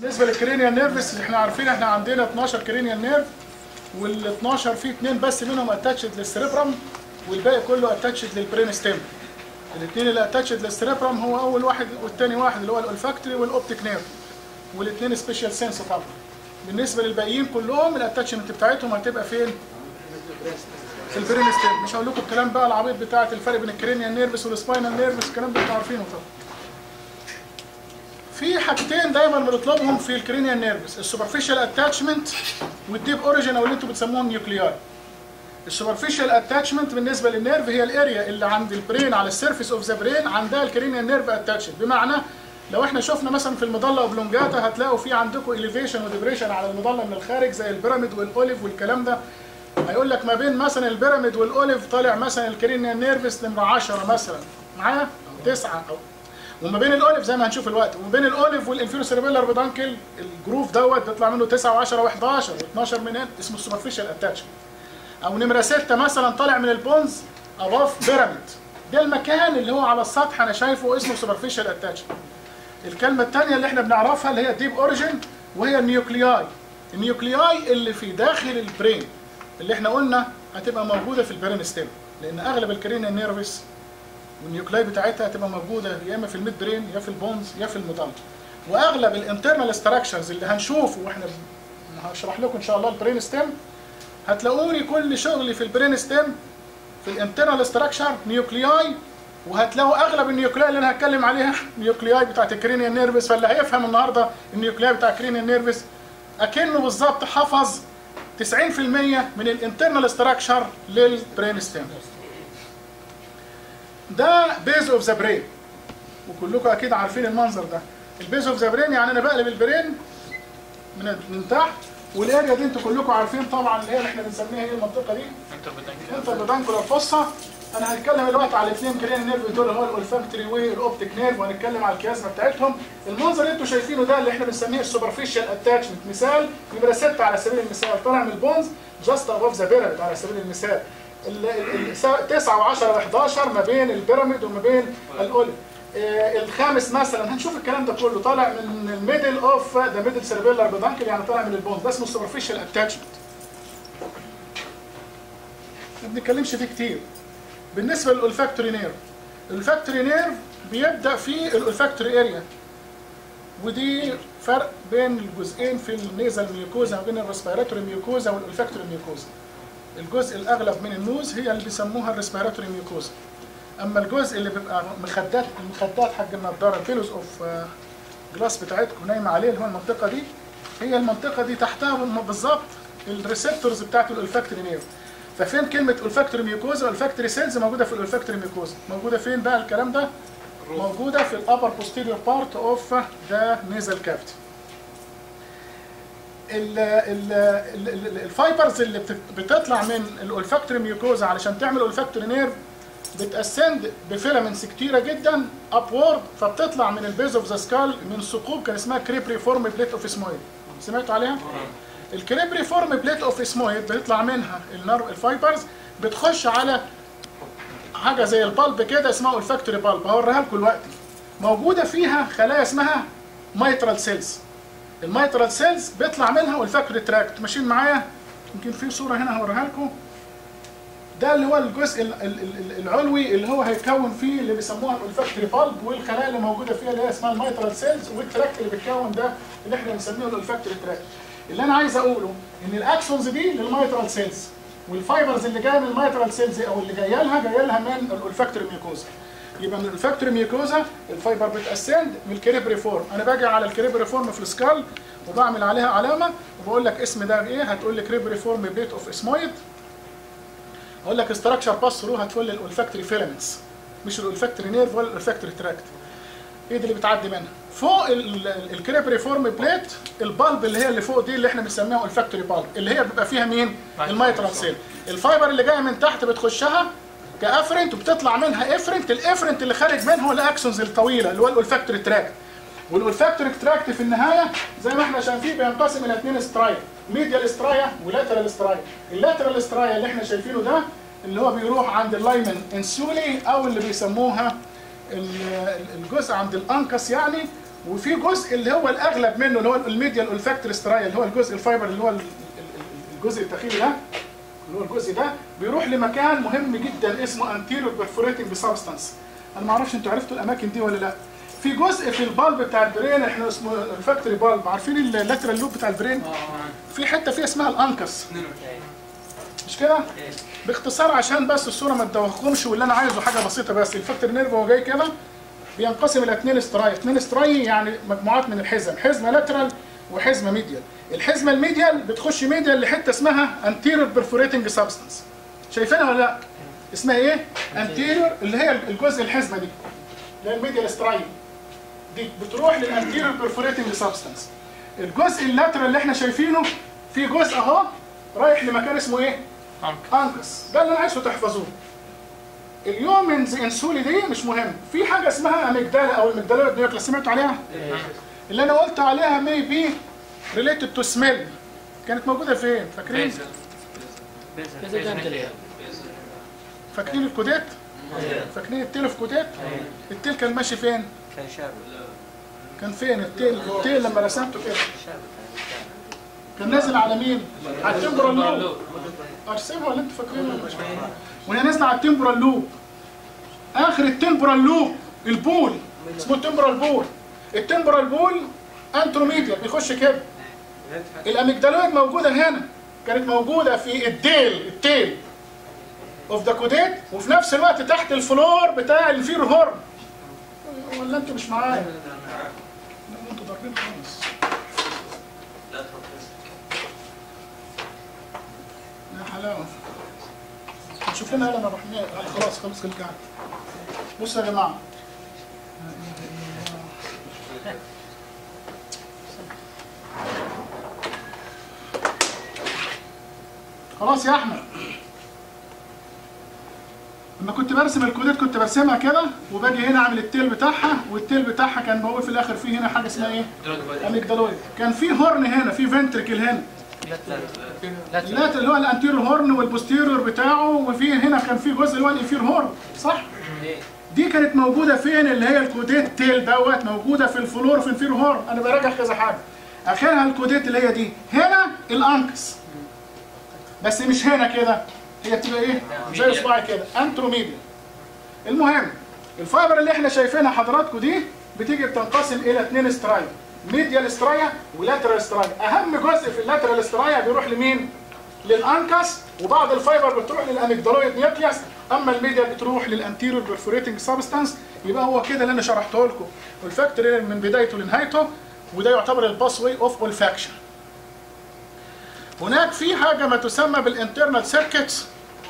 بالنسبه للكرينيال نيرفس احنا عارفين احنا عندنا 12 كرينيال نيرف وال 12 في اثنين بس منهم اتاتشد للسريبرم والباقي كله اتاتشد للبرين ستيم الاثنين اللي اتاتشد للسريبرم هو اول واحد والثاني واحد اللي هو الاولفاكتوري والاوبتيك نيرف والاثنين سبيشال سنس طبعا بالنسبه للباقيين كلهم الاتاتشمنت بتاعتهم هتبقى فين؟ في البرين ستيم مش هقول لكم الكلام بقى العبيط بتاعه الفرق بين الكرينيال نيرفس والسباينال نيرفس الكلام ده انتوا عارفينه طبعا في حاجتين دايما بنطلبهم في الكرينيال نيرفس السوبرفيشال اتاتشمنت والديب اوريجين او اللي انتوا بتسموهم نيوكليار السوبرفيشال اتاتشمنت بالنسبه للنيرف هي الاريا اللي عند البرين على السيرفيس اوف ذا برين عندها الكرينيال نيرف اتاتشد بمعنى لو احنا شفنا مثلا في المضله اوبلونجاتا هتلاقوا في عندكم اليفيشن وديبريشن على المضله من الخارج زي البيراميد والاوليف والكلام ده هيقول لك ما بين مثلا البيراميد والاوليف طالع مثلا الكرينيال نيرفس نمره 10 مثلا معايا او 9 او وما بين الاوليف زي ما هنشوف الوقت وما بين الاوليف والانفيرو سيربيلر بدانكل الجروف دوت بيطلع منه 9 و10 و11 و12 من هنا اسمه السوبرفيشال اتاتشمنت او نمره 6 مثلا طالع من البونز اباف بيراميد ده المكان اللي هو على السطح انا شايفه اسمه سوبرفيشال اتاتشمنت الكلمه الثانيه اللي احنا بنعرفها اللي هي ديب اوريجين وهي النيوكلياي النيوكلياي اللي في داخل البرين اللي احنا قلنا هتبقى موجوده في البرين ستيم لان اغلب الكرينيال نيرفس والنيوكلاي بتاعتها هتبقى موجوده يا اما في الميد برين يا في البونز يا في المضله واغلب الانترنال ستراكشرز اللي هنشوفه واحنا هشرح لكم ان شاء الله البرين ستيم هتلاقوني كل شغلي في البرين ستيم في الانترنال ستراكشر نيوكلياي وهتلاقوا اغلب النيوكلياي اللي انا هتكلم عليها نيوكلياي بتاعت الكرينيال نيرفس فاللي هيفهم النهارده النيوكلياي بتاع الكرينيال نيرفس اكنه بالظبط حفظ 90% من الانترنال ستراكشر للبرين ستيم ده بيز اوف ذا برين وكلكم اكيد عارفين المنظر ده البيز اوف ذا برين يعني انا بقلب البرين من من تحت والاريا دي انتوا كلكم عارفين طبعا اللي هي اللي احنا بنسميها ايه المنطقه دي انت بدانكولا فوسا انا هنتكلم دلوقتي على الاثنين كرين نيرف دول اللي هو الاولفاكتوري والاوبتيك نيرف وهنتكلم على الكياسمه بتاعتهم المنظر اللي انتوا شايفينه ده اللي احنا بنسميه السوبرفيشال اتاتشمنت مثال نمره 6 على سبيل المثال طالع من البونز جاست ابوف ذا بيراميد على سبيل المثال 9 و10 و11 ما بين البيراميد وما بين الاوليف الخامس مثلا هنشوف الكلام ده كله طالع من الميدل اوف ذا ميدل سيربيلر بدانكل يعني طالع من البونز ده اسمه السوبرفيشال اتاتشمنت ما بنتكلمش فيه كتير بالنسبه للولفاكتوري نيرف الولفاكتوري نيرف بيبدا في الولفاكتوري اريا ودي فرق بين الجزئين في النيزل ميوكوزا ما بين الريسبيراتوري ميوكوزا والولفاكتوري ميوكوزا الجزء الاغلب من النوز هي اللي بيسموها الريسبيراتوري ميوكوزا اما الجزء اللي بيبقى مخدات المخدات حق النضاره البيلوز اوف جلاس بتاعتكم نايمه عليه اللي هو المنطقه دي هي المنطقه دي تحتها بالظبط الريسبتورز بتاعت الولفاكتوري نيرف ففين كلمه olfactory ميوكوزا olfactory سيلز موجوده في الولفاكتوري ميوكوزا موجوده فين بقى الكلام ده موجوده في الابر بوستيريور بارت اوف ذا نيزل كافيتي الفايبرز اللي بتطلع من الاولفاكتوري ميوكوزا علشان تعمل اولفاكتوري نيرف بتاسند بفيلامنتس كتيره جدا ابورد فبتطلع من البيز اوف ذا سكال من ثقوب كان اسمها كريبري فورم بليت اوف اسمويد سمعتوا عليها؟ الكريبري فورم بليت اوف اسمويد بيطلع منها النار الفايبرز بتخش على حاجه زي البالب كده اسمها الفاكتوري بالب هوريها لكم دلوقتي موجوده فيها خلايا اسمها مايترال سيلز المايترال سيلز بيطلع منها الفاكتوري تراكت ماشيين معايا يمكن في صوره هنا هوريها لكم ده اللي هو الجزء العلوي اللي هو هيتكون فيه اللي بيسموها الفاكتوري بالب والخلايا اللي موجوده فيها اللي هي اسمها المايترال سيلز والتراكت اللي بيتكون ده اللي احنا بنسميه الفاكتوري تراكت اللي انا عايز اقوله ان الاكسونز دي للمايترال سيلز والفايبرز اللي جايه من المايترال سيلز او اللي جايه لها جايه لها من الفاكتوري ميوكوزا يبقى من الفاكتوري ميوكوزا الفايبر بتاسند من الكريبري فورم انا باجي على الكريبري فورم في السكال وبعمل عليها علامه وبقول لك اسم ده ايه هتقول لي كريبري فورم بيت اوف اسمويد اقول لك استراكشر باس ثرو هتقول لي الولفاكتوري فيلامنتس مش الولفاكتوري نيرف ولا الولفاكتوري تراكت ايه دي اللي بتعدي منها فوق الكريبري فورم بليت البالب اللي هي اللي فوق دي اللي احنا بنسميها الفاكتوري بالب اللي هي بيبقى فيها مين الميترال سيل الفايبر اللي جايه من تحت بتخشها كافرنت وبتطلع منها افرنت الافرنت اللي خارج منه هو الاكسونز الطويله اللي هو الولفاكتوري تراكت والولفاكتوري تراكت في النهايه زي ما احنا شايفين بينقسم الى اثنين سترايا ميديال سترايا ولاترال سترايا اللاترال سترايا اللي احنا شايفينه ده اللي هو بيروح عند اللايمن انسولي او اللي بيسموها الجزء عند الانكس يعني وفي جزء اللي هو الاغلب منه اللي هو الميديال اولفاكتوري سترايا اللي هو الجزء الفايبر اللي هو ال- ال- ال- الجزء الداخلي ده اللي هو الجزء ده بيروح لمكان مهم جدا اسمه anterior perforating substance انا ما اعرفش انتوا عرفتوا الاماكن دي ولا لا في جزء في البالب بتاع البرين احنا اسمه الفاكتوري بالب عارفين اللاترال لوب بتاع البرين في حته فيها اسمها الانكس مش كده باختصار عشان بس الصوره ما تدوخكمش واللي انا عايزه حاجه بسيطه بس الفاكتور نيرف هو جاي كده بينقسم الى اثنين ستراي اثنين ستراي يعني مجموعات من الحزم حزمه لاترال وحزمه ميديال الحزمه الميديال بتخش ميديال لحته اسمها anterior perforating substance شايفينها ولا لا اسمها ايه anterior اللي هي الجزء الحزمه دي اللي هي الميديال ستراي دي بتروح للانتيريور perforating substance الجزء اللاترال اللي احنا شايفينه في جزء اهو رايح لمكان اسمه ايه انكس ده اللي انا عايزه تحفظوه اليومنز انسولي دي مش مهم في حاجه اسمها اميجدالا او الميجدالويد نيوكلاس سمعتوا عليها اللي انا قلت عليها مي بي ريليتد تو سميل كانت موجوده فين فاكرين فاكرين الكودات فاكرين التيل في كودات التيل كان ماشي فين كان شاب كان فين التيل التيل لما رسمته كده كان نازل على مين على التمبرال لوب ارسمها ولا انتوا فاكرين ولا مش فاكرين وهي نازله على التمبرال لوب اخر التمبرال لوب البول اسمه التمبرال بول التمبرال بول انتروميديا بيخش كده الاميجدالويد موجوده هنا كانت موجوده في الديل التيل اوف ذا كوديت وفي نفس الوقت تحت الفلور بتاع الفير هورن ولا انتوا مش معايا؟ لا انتوا ضاربين خالص يا حلاوه شوف لنا قلم يا ابو حميد آه، خلاص خلص خليك قاعد بصوا يا جماعه خلاص يا احمد لما كنت برسم الكودات كنت برسمها كده وباجي هنا اعمل التيل بتاعها والتيل بتاعها كان بقول في الاخر فيه هنا حاجه اسمها ايه؟ اميجدالويد كان في هورن هنا في فنتركل هنا اللات اللي هو الانتيريور هورن والبوستيريور بتاعه وفي هنا كان في جزء اللي هو الانفير هورن صح؟ دي كانت موجوده فين اللي هي الكوديت تيل دوت موجوده في الفلور في الانفير هورن انا براجع كذا حاجه اخرها الكوديت اللي هي دي هنا الانكس بس مش هنا كده هي بتبقى ايه زي صباعي كده انتروميديا المهم الفايبر اللي احنا شايفينها حضراتكم دي بتيجي بتنقسم الى اثنين سترايا ميديال سترايا ولاترال سترايا اهم جزء في اللاترال سترايا بيروح لمين للانكس وبعض الفايبر بتروح للاميجدالويد نيوكليوس اما الميديال بتروح للانتيريور بيرفوريتنج سبستانس يبقى هو كده اللي انا شرحته لكم والفاكتور من بدايته لنهايته وده يعتبر الباس واي اوف اولفاكشن هناك في حاجه ما تسمى بالانترنال سيركتس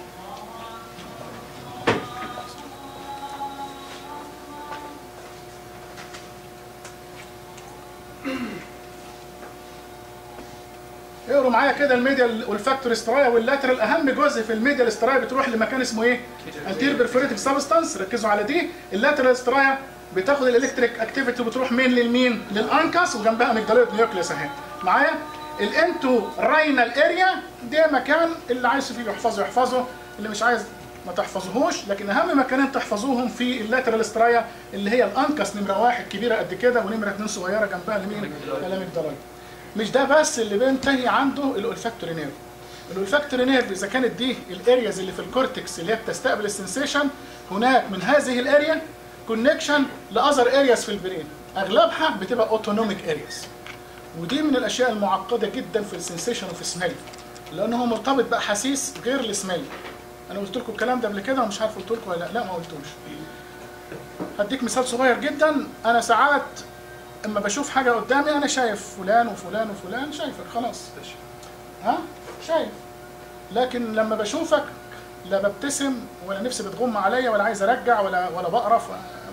اقروا معايا كده الميديال والفاكتور استرايا واللاترال اهم جزء في الميديال استرايا بتروح لمكان اسمه ايه؟ انتير بيرفوريتنج سبستانس ركزوا على دي اللاترال استرايا بتاخد الالكتريك اكتيفيتي وبتروح مين للمين؟ للانكس وجنبها اميجدالويد نيوكليوس اهي معايا؟ الانتو راينال اريا ده مكان اللي عايز فيه يحفظه يحفظه اللي مش عايز ما تحفظوهوش لكن اهم مكانين تحفظوهم في اللاترال استرايا اللي هي الانكس نمره واحد كبيره قد كده ونمره اثنين صغيره جنبها لمين؟ الاميجدالويد مش ده بس اللي بينتهي عنده الاولفاكتوري نيرف الاولفاكتوري نيرف اذا كانت دي الارياز اللي في الكورتكس اللي هي بتستقبل السنسيشن هناك من هذه الاريا كونكشن لاذر ارياز في البرين اغلبها بتبقى اوتونوميك ارياز ودي من الاشياء المعقده جدا في السنسيشن وفي السميل لان هو مرتبط باحاسيس غير السميل انا قلت لكم الكلام ده قبل كده ومش عارف قلت لكم ولا لا لا ما قلتوش هديك مثال صغير جدا انا ساعات اما بشوف حاجه قدامي انا شايف فلان وفلان وفلان شايفك خلاص ها شايف لكن لما بشوفك لا ببتسم ولا نفسي بتغم عليا ولا عايز ارجع ولا ولا بقرف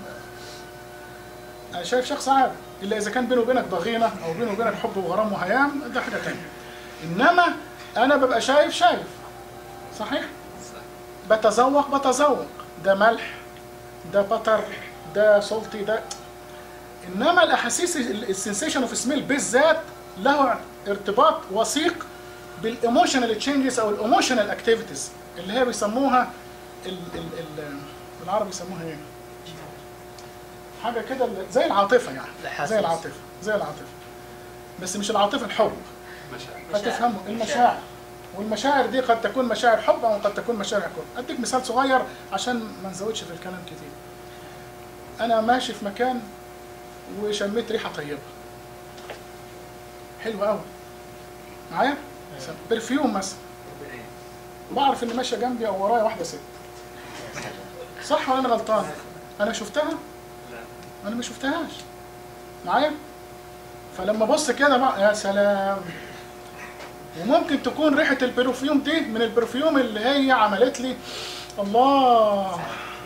انا شايف شخص عادي الا اذا كان بينه وبينك ضغينه او بينه وبينك حب وغرام وهيام ده حاجه ثانيه انما انا ببقى شايف شايف صحيح بتذوق بتذوق ده ملح ده بطر ده سلطي ده انما الاحاسيس السنسيشن اوف سميل بالذات له ارتباط وثيق بالايموشنال تشينجز او الايموشنال اكتيفيتيز اللي هي بيسموها ال ال ال بالعربي يسموها ايه؟ حاجه كده اللي- زي العاطفه يعني الأحاسيس. زي العاطفه زي العاطفه بس مش العاطفه الحب مشاعر هتفهموا المشاعر والمشاعر دي قد تكون مشاعر حب او قد تكون مشاعر كره اديك مثال صغير عشان ما نزودش في الكلام كتير انا ماشي في مكان وشميت ريحه طيبه حلوه قوي معايا برفيوم مثلا بعرف ان ماشيه جنبي او ورايا واحده ست صح ولا انا غلطان انا شفتها انا ما شفتهاش معايا فلما ابص كده بقى يا سلام وممكن تكون ريحه البرفيوم دي من البرفيوم اللي هي عملت لي الله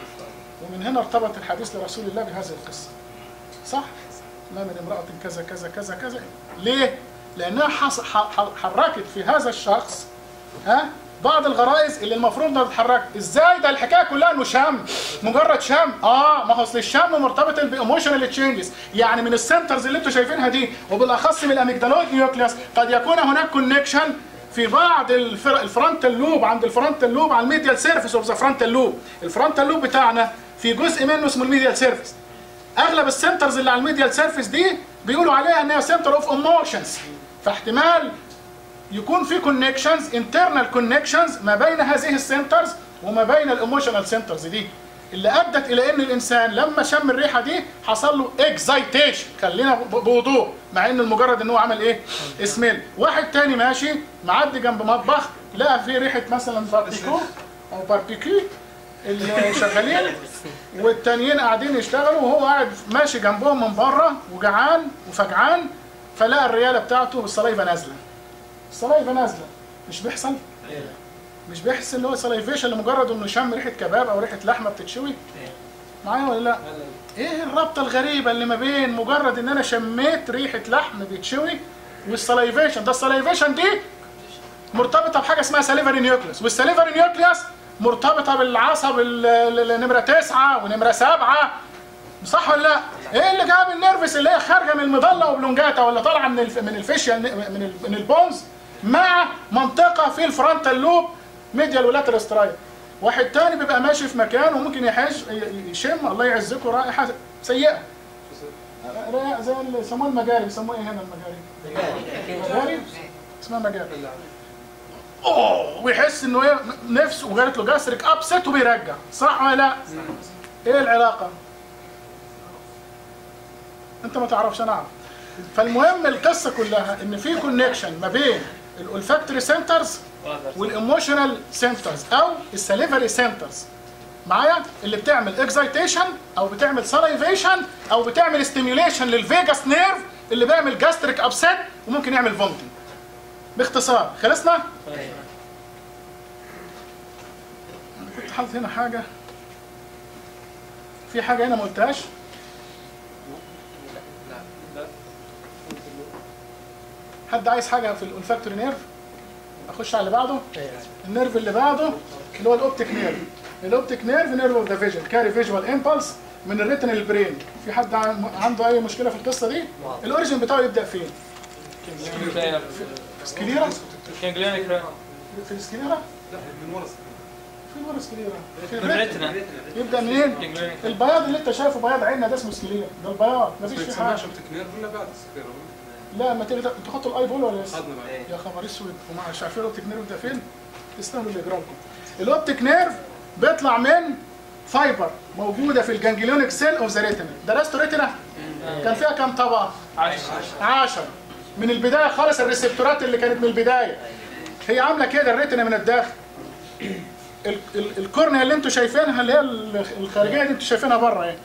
ومن هنا ارتبط الحديث لرسول الله بهذه القصه صح ما من امراه كذا كذا كذا كذا ليه لانها حص... ح... ح- حركت في هذا الشخص ها بعض الغرائز اللي المفروض انها تتحرك ازاي ده الحكايه كلها انه شم مجرد شم اه ما هو اصل الشم مرتبط بايموشنال تشينجز يعني من السنترز اللي انتم شايفينها دي وبالاخص من الاميجدالويد نيوكليوس قد يكون هناك كونكشن في بعض الفر... الفرونتال لوب عند الفرونتال لوب على الميديال سيرفيس اوف ذا فرونتال لوب الفرونتال لوب بتاعنا في جزء منه اسمه الميديال سيرفيس اغلب السنترز اللي على الميديال سيرفيس دي بيقولوا عليها انها سنتر اوف ايموشنز فاحتمال يكون في كونكشنز انترنال كونكشنز ما بين هذه السنترز وما بين الايموشنال سنترز دي اللي ادت الى ان الانسان لما شم الريحه دي حصل له اكزايتيشن خلينا ب- بوضوح مع انه المجرد ان هو عمل ايه اسميل واحد تاني ماشي معدي جنب مطبخ لقى فيه ريحه مثلا باربيكو او باربيكيو اللي شغالين والتانيين قاعدين يشتغلوا وهو قاعد ماشي جنبهم من بره وجعان وفجعان فلقى الرياله بتاعته والصلايفه نازله الصلايفه نازله مش بيحصل مش بيحس ان هو سلايفيشن لمجرد انه شم ريحه كباب او ريحه لحمه بتتشوي معايا ولا لا ايه الرابطه الغريبه اللي ما بين مجرد ان انا شميت ريحه لحم بيتشوي والسلايفيشن ده السلايفيشن دي مرتبطه بحاجه اسمها ساليفري نيوكليوس والساليفري نيوكليوس مرتبطه بالعصب ال- ال- ال- نمره تسعه ونمره سبعه صح ولا لا؟ ايه اللي جاب النيرفس اللي هي خارجه من المظله وبلونجاتا ولا طالعه من الف... من الفيشيال من ال... من البونز مع منطقه في الفرونتال لوب ميديال ولاترال سترايك واحد تاني بيبقى ماشي في مكان وممكن يحش ي- يشم الله يعزكم رائحه سيئه رائحة زي اللي يسموه المجاري بيسموه ايه هنا المجاري؟ مجاري؟ اسمها مجاري اوه ويحس انه ايه نفسه وجالت له جاستريك ابست وبيرجع صح ولا لا؟ ايه العلاقه؟ انت ما تعرفش انا اعرف فالمهم القصه كلها ان في كونكشن ما بين الاولفاكتوري سنترز والايموشنال سنترز او السليفري سنترز معايا اللي بتعمل اكزايتيشن او بتعمل سلايفيشن او بتعمل ستيميوليشن للفيجاس نيرف اللي بيعمل جاستريك ابسيت وممكن يعمل فومتنج باختصار خلصنا انا كنت حاطط هنا حاجه في حاجه هنا ما قلتهاش حد عايز حاجه في الاولفاكتوري نيرف اخش على اللي بعده النيرف اللي بعده اللي هو الاوبتيك نيرف الاوبتيك نيرف نيرف اوف ذا فيجن كاري فيجوال امبلس من الريتن للبرين في حد عن- عنده اي مشكله في القصه دي الاوريجن بتاعه يبدا فين سكليرا كانجليونيك في السكليرا لا من ورا فين ورا السكليرا في الريتن بالريتنا يبدا منين كانجليونيك البياض اللي انت شايفه بياض عيننا ده اسمه سكليرا ده البياض مفيش فيه يسموها حاجه شبتك نيرف ولا بعد السكر لا ما تيجي انتوا خدتوا الاي بول ولا لسه خدنا بعد يا خبر اسود وما مش عارفين الاوبتيك نيرف ده فين تستاهلوا اللي يجرى لكم الاوبتيك نيرف بيطلع من فايبر موجوده في الجانجليونيك سيل اوف ذا ريتنا درستوا ريتنا كان فيها كام طبقه 10 من البدايه خالص الريسبتورات اللي كانت من البدايه هي عامله كده الريتنا من الداخل ال- ال- الكورنيا اللي انتوا شايفينها اللي هي ال- الخارجيه دي انتوا شايفينها بره اهي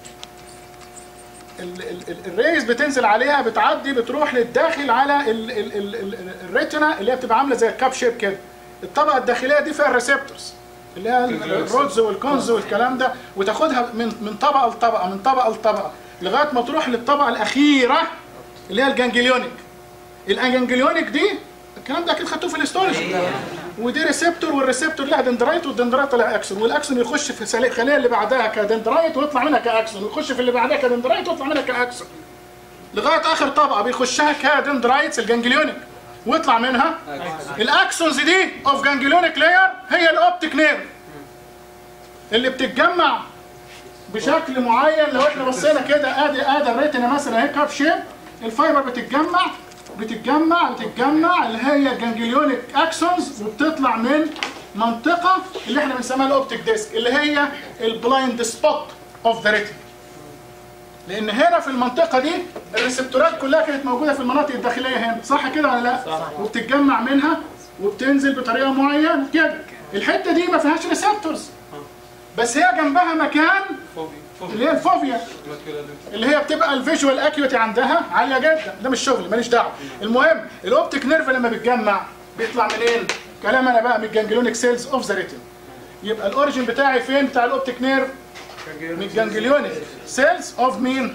ال- ال- ال- الريز بتنزل عليها بتعدي بتروح للداخل على ال- ال- ال- ال- الريتنا اللي هي بتبقى عامله زي الكاب شيب كده الطبقه الداخليه دي فيها الريسبتورز اللي هي ال- الرودز والكونز والكلام ده وتاخدها من من طبقه لطبقه من طبقه لطبقه لغايه ما تروح للطبقه الاخيره اللي هي الجانجليونيك الجانجليونيك دي الكلام ده اكيد خدتوه في الاستولوجي ودي ريسبتور والريسبتور لها دندرايت والدندرايت لها اكسون والاكسون يخش في السل- الخليه اللي بعدها كدندرايت ويطلع منها كاكسون ويخش في اللي بعدها كدندرايت ويطلع منها كاكسون لغايه اخر طبقه بيخشها كدندرايتس الجانجليونيك ويطلع منها الاكسونز دي اوف جانجليونيك لاير هي الاوبتيك نيرف اللي بتتجمع بشكل معين لو احنا بصينا كده ادي ادي الريتنا مثلا اهي كاب شيب الفايبر بتتجمع بتتجمع بتتجمع اللي هي الجانجليونيك اكسونز وبتطلع من منطقه اللي احنا بنسميها الاوبتيك ديسك اللي هي البلايند سبوت اوف ذا ريتنا لان هنا في المنطقه دي الريسبتورات كلها كانت موجوده في المناطق الداخليه هنا صح كده ولا لا صح. وبتتجمع منها وبتنزل بطريقه معينه كده الحته دي ما فيهاش ريسبتورز بس هي جنبها مكان فوبي فوبي اللي هي الفوفيا ماكيولا ليمف. اللي هي بتبقى الفيجوال اكيوتي عندها عاليه جدا ده مش شغل ماليش دعوه المهم الاوبتيك نيرف لما بيتجمع بيطلع منين كلام انا بقى من الجانجليونيك سيلز اوف ذا ريتن يبقى الاوريجن بتاعي فين بتاع الاوبتيك نيرف من الجانجليونيك سيلز اوف مين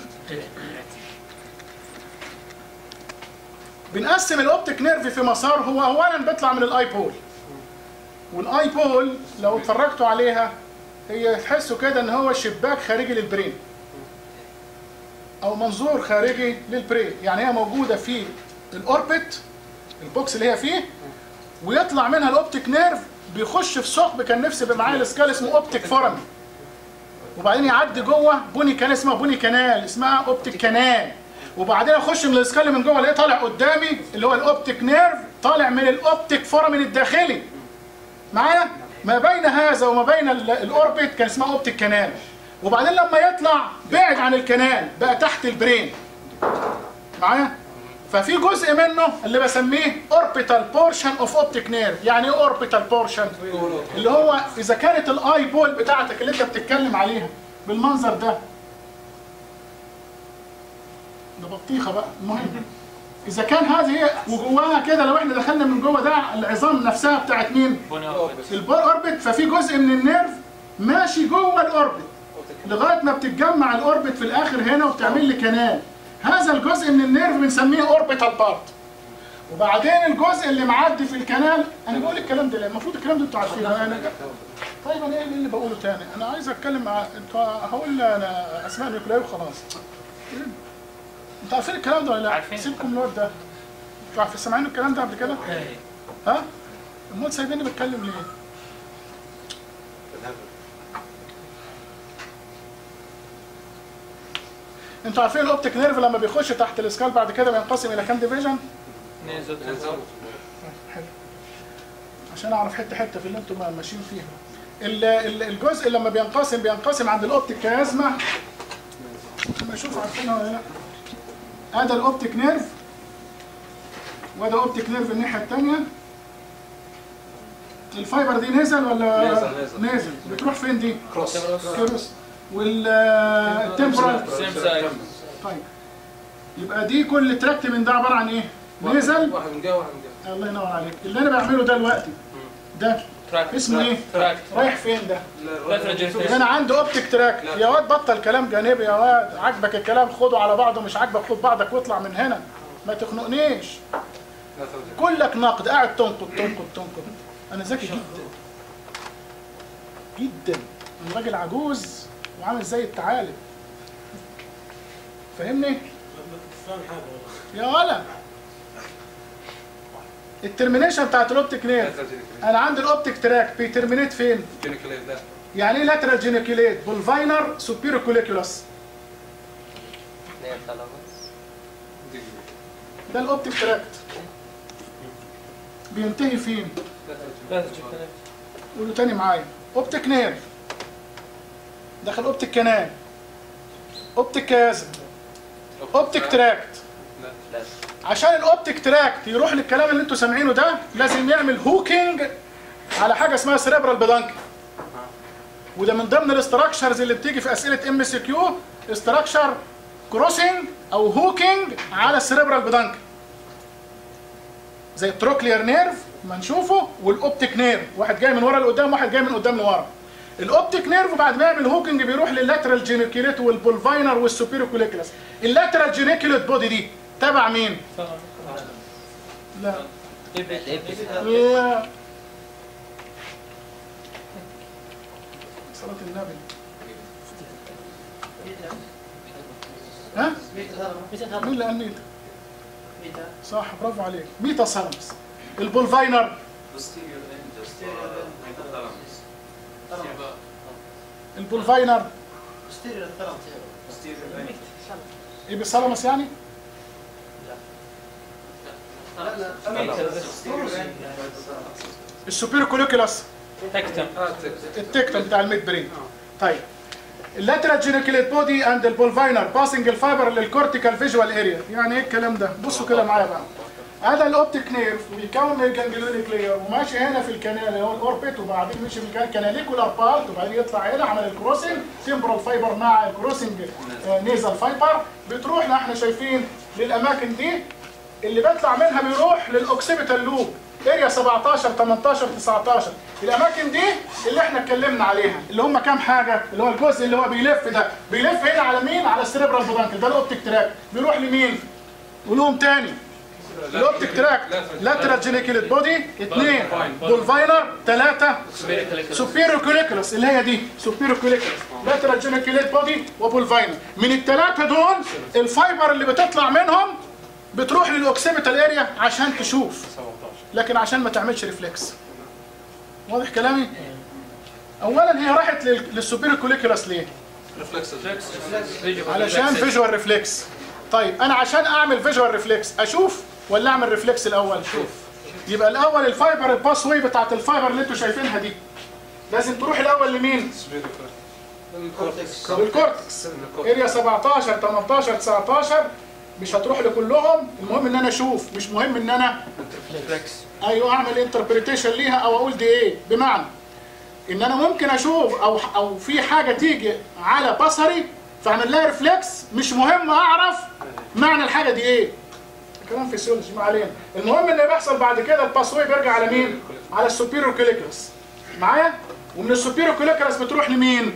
بنقسم الاوبتيك نيرف في مسار هو اولا بيطلع من الاي بول والاي بول لو اتفرجتوا عليها هي تحسوا كده ان هو شباك خارجي للبرين او منظور خارجي للبرين يعني هي موجوده في الاوربت البوكس اللي هي فيه ويطلع منها الاوبتيك نيرف بيخش في ثقب كان نفسي يبقى معايا الاسكال اسمه اوبتيك فورم وبعدين يعدي جوه بوني كان اسمها بوني كانال اسمها اوبتيك كانال وبعدين اخش من الاسكال من جوه الاقيه طالع قدامي اللي هو الاوبتيك نيرف طالع من الاوبتيك فورمن الداخلي معايا ما بين هذا وما بين ال- الاوربت كان اسمها اوبتيك كانال وبعدين لما يطلع بعد عن الكنال بقى تحت البرين معايا ففي جزء منه اللي بسميه اوربيتال بورشن اوف اوبتيك نيرف يعني ايه اوربيتال بورشن اللي هو اذا كانت الاي بول بتاعتك اللي انت بتتكلم عليها بالمنظر ده ده بطيخه بقى المهم اذا كان هذه هي وجواها كده لو احنا دخلنا من جوه ده العظام نفسها بتاعت مين الاوربت ففي جزء من النيرف ماشي جوه الاوربت لغايه ما بتتجمع الاوربت في الاخر هنا وبتعمل لي كنال هذا الجزء من النيرف بنسميه اوربيتال بارت وبعدين الجزء اللي معدي في الكنال انا بقول الكلام ده ليه؟ المفروض الكلام ده انتوا عارفينه انا طيب انا ايه اللي بقوله تاني انا عايز اتكلم مع انتوا هقول انا اسماء نيوكلير وخلاص انتوا عارفين الكلام ده ولا لا؟ عارفين. سيبكم من الواد ده انتوا عارفين سامعين الكلام ده قبل كده؟ ها؟ امال سايبيني بتكلم ليه؟ انتوا عارفين الاوبتيك نيرف لما بيخش تحت الاسكال بعد كده بينقسم الى كام ديفيجن؟ نيزل حلو عشان اعرف حته حته في اللي انتم ماشيين فيها ال- ال- الجزء لما بينقسم بينقسم عند الاوبتيك كيازما لما اشوف عارفينها ولا لا ادي الاوبتيك نيرف وده اوبتيك نيرف الناحيه الثانيه الفايبر دي نزل ولا نزل- نزل. نازل بتروح فين دي كروس كيروس والتمبرال سيم سايز طيب يبقى دي كل تراكت من ده عباره عن ايه نزل واحد من جهه واحد من جهه الله ينور عليك اللي انا بعمله ده دلوقتي ده تراك اسمه ايه تراك رايح فين ده فترة جنسية. ده انا عندي اوبتيك تراك يا واد بطل كلام جانبي يا واد عاجبك الكلام خده على بعضه مش عاجبك خد بعضك واطلع من هنا ما تخنقنيش لا ترجع كلك نقد قاعد تنقد تنقد تنقد انا ذكي جدا جدا انا راجل عجوز وعامل زي الثعالب فاهمني يا ولا الترمينيشن بتاعت الاوبتيك نير انا عندي الاوبتيك تراك بيترمينيت فين جينيكوليت لا يعني ايه لاترال جينيكوليت بولفاينر سوبيرو كوليكولاس دي ده الاوبتيك تراكت بينتهي فين لا ترجع. قولوا تاني معايا اوبتيك نير دخل اوبتيك كانال اوبتيك كازا اوبتيك تراكت لا عشان الاوبتيك تراكت يروح للكلام اللي انتوا سامعينه ده لازم يعمل هوكينج على حاجه اسمها سيريبرال بدانك وده من ضمن الاستراكشرز اللي بتيجي في اسئله ام سي كيو استراكشر كروسنج او هوكينج على السيريبرال بدانك زي التروكلير نيرف ما نشوفه والاوبتيك نيرف واحد جاي من ورا لقدام واحد جاي من قدام لورا الاوبتيك نيرف بعد ما يعمل هوكينج بيروح لللاترال جينيكوليت والبولفاينر والسوبيرو كوليكولاس اللاترال جينيكوليت بودي دي تبع مين لا لا صلاة النبي ها؟ مين اللي قال ميتا؟ صح برافو عليك ميتا سالمس البولفاينر البولفاينر posterior الثلث ايه بالثالاموس يعني لا لا السوبيرو كوليكولاس تكتم اه تك التكتم بتاع الميد برين طيب اللاترال جينيكليت بودي اند البولفاينر باسنج الفايبر للكورتيكال فيجوال اريا يعني ايه الكلام ده بصوا كده معايا بقى هذا الاوبتيك نيرف بيكون من الجانجليونيك لاير وماشي هنا في الكنال اللي هو الاوربت وبعدين مشي في الكناليكولار بارت وبعدين يطلع هنا عمل الكروسنج تمبرال فايبر مع الكروسنج نيزل فايبر بتروح احنا شايفين للاماكن دي اللي بيطلع منها بيروح للاوكسيبيتال لوب اريا 17 18 19 الاماكن دي اللي احنا اتكلمنا عليها اللي هم كام حاجه اللي هو الجزء اللي هو بيلف ده بيلف هنا على مين على السريبرال بودانكل ده الاوبتيك تراك بيروح لمين قولهم تاني الاوبتيك تراك لاترال جينيكليت بودي اثنين بولفاينر ثلاثه سوبيرو كوليكولاس اللي هي دي سوبيرو كوليكولاس لاترال جينيكليت بودي وبولفاينر من الثلاثه دول الفايبر اللي بتطلع منهم بتروح للاوكسيبيتال اريا عشان تشوف لكن عشان ما تعملش ريفلكس واضح كلامي اولا هي راحت لل- للسوبيرو كوليكولاس ليه ريفلكس علشان فيجوال ريفلكس طيب انا عشان اعمل فيجوال ريفلكس اشوف ولا اعمل ريفلكس الاول شوف يبقى الاول الفايبر الباس واي بتاعت الفايبر اللي انتوا شايفينها دي لازم تروح الاول لمين الكورتكس للكورتكس اريا 17 18 19 مش هتروح لكلهم المهم ان انا اشوف مش مهم ان انا ريفلكس ايوه اعمل انتربريتيشن ليها او اقول دي ايه بمعنى ان انا ممكن اشوف او او في حاجه تيجي على بصري فاعمل لها ريفلكس مش مهم اعرف معنى الحاجه دي ايه كلام فيسيولوجي ما علينا المهم ان بيحصل بعد كده الباسوي بيرجع على مين على السوبيرو كوليكولاس معايا ومن السوبيرو كوليكولاس بتروح لمين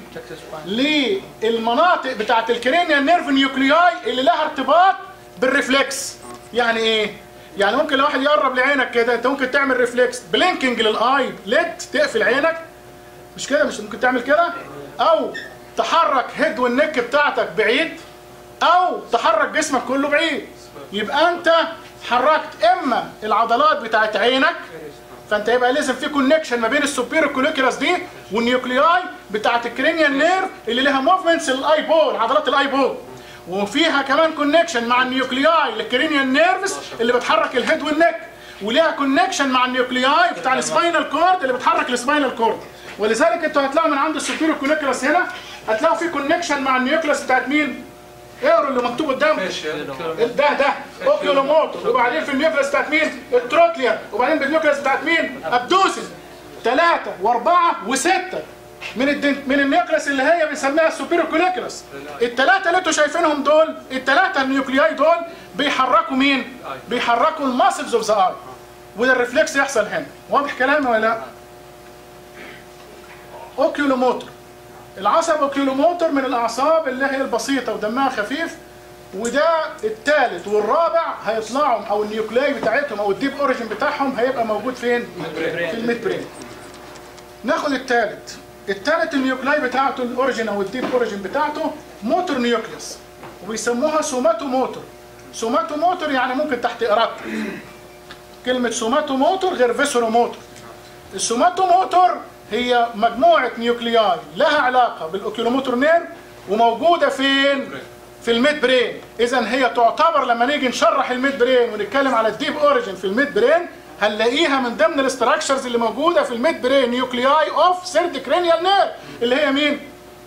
للمناطق بتاعت الكرينيال نيرف نيوكلياي اللي لها ارتباط بالريفلكس يعني ايه يعني ممكن لو واحد يقرب لعينك كده انت ممكن تعمل ريفلكس بلينكينج للاي ليد تقفل عينك مش كده مش ممكن تعمل كده او تحرك هيد والنك بتاعتك بعيد او تحرك جسمك كله بعيد يبقى انت حركت اما العضلات بتاعت عينك فانت يبقى لازم في كونكشن ما بين السوبيرو كوليكولاس دي والنيوكلياي بتاعت الكرينيال نيرف اللي لها موفمنتس الاي بول عضلات الاي بول وفيها كمان كونكشن مع النيوكلياي للكرينيال نيرفز اللي بتحرك الهيد والنك وليها كونكشن مع النيوكلياي بتاع السباينال كورد اللي بتحرك السباينال كورد ولذلك انتوا هتلاقوا من عند السوبيرو كوليكولاس هنا هتلاقوا في كونكشن مع النيوكليس بتاعت مين؟ اقروا اللي مكتوب قدامكم ده ده اوكيولوموتور وبعدين في النيوكليس بتاعت مين؟ التروكليا وبعدين بالنيوكليس بتاعت مين؟ ابدوسن ثلاثة وأربعة وستة من الدن... من النيوكليس اللي هي بنسميها السوبيرو كوليكولاس الثلاثة اللي انتوا شايفينهم دول الثلاثة النيوكلياي دول بيحركوا مين؟ بيحركوا الماسلز اوف ذا اي وده الريفلكس يحصل هنا واضح كلامي ولا لا؟ اوكيولوموتور العصب اوكيولوموتور من الاعصاب اللي هي البسيطه ودمها خفيف وده الثالث والرابع هيطلعوا او النيوكلاي بتاعتهم او الديب اوريجن بتاعهم هيبقى موجود فين؟ في الميد برين. ناخد الثالث الثالث النيوكلاي بتاعته الاوريجن او الديب اوريجن بتاعته موتور نيوكليوس وبيسموها سوماتو موتور سوماتو موتور يعني ممكن تحت ارادتك كلمه سوماتو موتور غير فيسرو موتور السوماتو موتور هي مجموعة نيوكلياي لها علاقة بالأوكيلوموتور نير وموجودة فين؟ في الميد برين إذا هي تعتبر لما نيجي نشرح الميد برين ونتكلم على الديب أوريجين في الميد برين هنلاقيها من ضمن الاستراكشرز اللي موجودة في الميد برين نيوكلياي أوف سيرد كرينيال نير اللي هي مين؟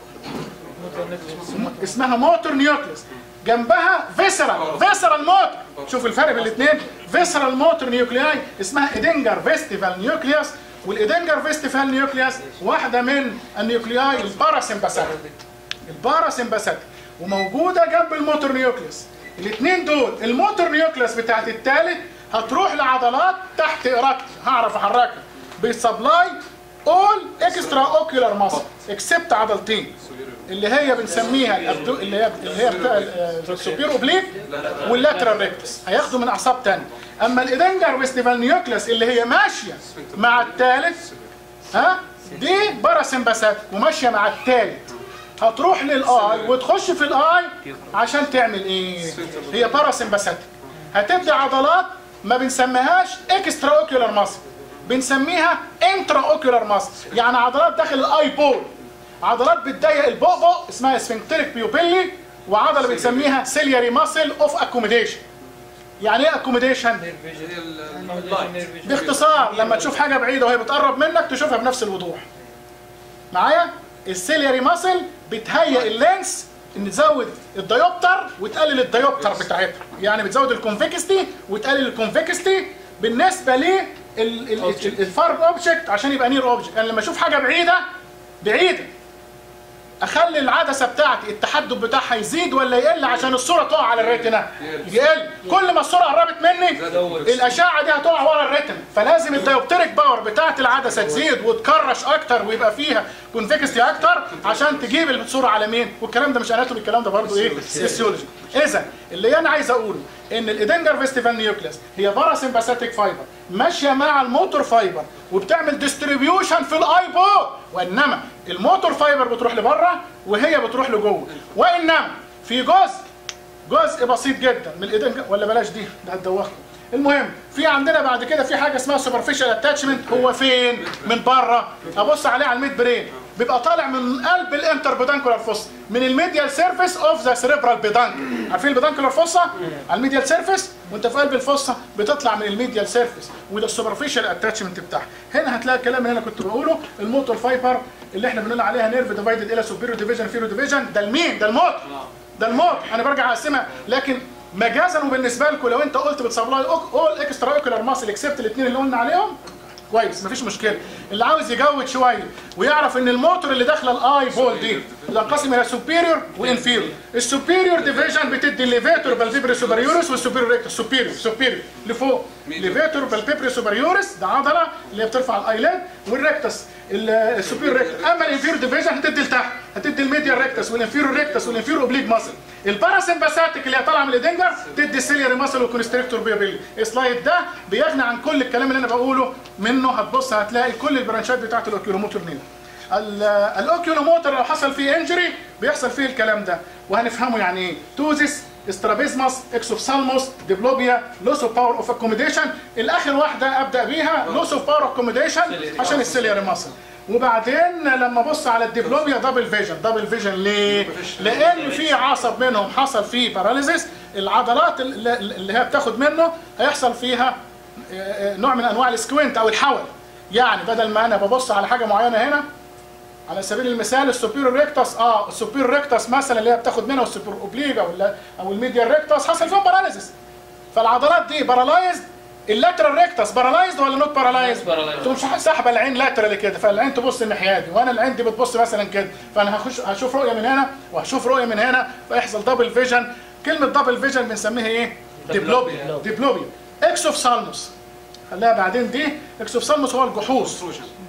اسمها موتور نيوكليس جنبها فيسرال فيسرال موتور شوف الفرق بين الاثنين فيسرال موتور نيوكلياي اسمها ادنجر فيستيفال نيوكليوس والادنجر فيستيفال نيوكليوس واحده من النيوكلياي الباراسمباثيك الباراسمباثيك وموجوده جنب الموتور نيوكليوس الاثنين دول الموتور نيوكليوس بتاعت الثالث هتروح لعضلات تحت ارادتي هعرف احركها بيسبلاي اول اكسترا اوكيولار ماسل اكسبت عضلتين اللي هي بنسميها الأبدو اللي هي اللي هي بتاع السوبير اوبليك واللاترال ريكتس هياخدوا من اعصاب تاني اما الادنجر ويستيفال نيوكليس اللي هي ماشيه مع الثالث ها دي باراسمباثيك وماشيه مع الثالث هتروح للاي وتخش في الاي عشان تعمل ايه هي باراسمباثيك هتبدا عضلات ما بنسميهاش اكسترا اوكيولار ماسل بنسميها انترا اوكيولار ماسل يعني عضلات داخل الاي بول عضلات بتضيق البؤبؤ اسمها سفنكتريك بيوبيلي وعضله بنسميها سيلياري ماسل اوف اكوموديشن يعني ايه اكوموديشن نير هي فيجن ال- نير اللايت فيجن باختصار لما تشوف حاجه بعيده وهي بتقرب منك تشوفها بنفس الوضوح معايا السيلياري ماسل بتهيئ اللينس ان تزود الديوبتر وتقلل الديوبتر بتاعتها يعني بتزود الكونفكستي وتقلل الكونفكستي بالنسبه ل الفارب اوبجكت عشان يبقى نير اوبجكت يعني لما اشوف حاجه بعيده بعيده اخلي العدسه بتاعتي التحدث بتاعها يزيد ولا يقل عشان الصوره تقع على الريتنا يقل كل ما الصوره قربت مني الاشعه دي هتقع ورا الريتنا فلازم الديوبتريك باور بتاعت العدسه تزيد وتكرش اكتر ويبقى فيها كونفكستي اكتر عشان تجيب الصوره على مين والكلام ده مش اناتومي الكلام ده برضه ايه فيسيولوجي اذا اللي انا عايز اقوله ان الايدنجر فيستيفال نيوكليس هي باراسمباثيك فايبر ماشيه مع الموتور فايبر وبتعمل ديستريبيوشن في الاي بو وانما الموتور فايبر بتروح لبره وهي بتروح لجوه وانما في جزء جزء بسيط جدا من الايدنجر ولا بلاش دي ده هتدوخكم المهم في عندنا بعد كده في حاجه اسمها سوبرفيشال اتاتشمنت هو فين من بره ابص عليه على الميد برين بيبقى طالع من قلب الانتر بيدانكولار فوسا من الميديال سيرفيس اوف ذا سيريبرال بيدانك عارفين البيدانكولار فوسا على الميديال سيرفيس وانت في قلب الفوسا بتطلع من الميديال سيرفيس وده السوبرفيشال اتاتشمنت بتاعها هنا هتلاقي الكلام اللي انا كنت بقوله الموتور فايبر اللي احنا بنقول عليها نيرف ديفايدد الى سوبيريور ديفيجن فيرو ديفيجن ده المين ده الموت ده الموت انا برجع اقسمها لكن مجازا وبالنسبه لكم لو انت قلت بتسبلاي اول اكسترا اوكولار ماسل اكسبت الاثنين اللي قلنا عليهم كويس مفيش مشكله اللي عاوز يجود شويه ويعرف ان الموتور اللي داخله الاي بول دي بتنقسم الى سوبيريور وانفيريور السوبيريور ديفيجن بتدي الليفيتور بالفيبري سوبريورس والسوبيريور ريكتس سوبيريور سوبيريور لفوق ليفيتور بالفيبري سوبريورس ده عضله اللي هي بترفع الايلاد والريكتس السوبيريور ريكتس اما الانفيريور ديفيجن هتدي لتحت هتدي الميديال ريكتس والانفيريور ريكتس والانفيريور اوبليك ماسل الباراسمباثيك اللي هي طالعه من الايدنجر تدي السيلياري ماسل والكونستريكتور بيوبيلي السلايد ده بيغني عن كل الكلام اللي انا بقوله منه هتبص هتلاقي كل البرانشات بتاعت الاوكيولوموتور نيل الاوكيولوموتور لو حصل فيه انجري بيحصل فيه الكلام ده وهنفهمه يعني ايه توزيس استرابيزماس اكسوفسالموس ديبلوبيا لوس اوف باور اوف اكوموديشن الاخر واحده ابدا بيها لوس اوف باور اكوموديشن عشان السيلياري ماسل وبعدين لما ابص على الديبلوبيا دبل فيجن دبل فيجن ليه لان في عصب منهم حصل فيه باراليزيس العضلات اللي اللي هي بتاخد منه هيحصل فيها آه، آه، نوع من انواع السكوينت او الحول يعني بدل ما انا ببص على حاجه معينه هنا على سبيل المثال السوبيريور ريكتس اه السوبيريور ريكتس مثلا اللي هي بتاخد منها السوبر اوبليجا ولا او الميديال ريكتس حصل فيهم باراليزيس فالعضلات دي بارالايزد اللاترال ريكتس بارالايزد ولا نوت بارالايزد؟ Paralyzed. تقوم شح- ساحبه العين لاترال كده فالعين تبص الناحيه دي وانا العين دي بتبص مثلا كده فانا هخش هشوف رؤيه من هنا وهشوف رؤيه من هنا فيحصل دبل فيجن كلمه دبل فيجن بنسميها ايه؟ ديبلوبيا ديبلوبيا اكسوف سالموس خليها بعدين دي اكسوف سالموس هو الجحوظ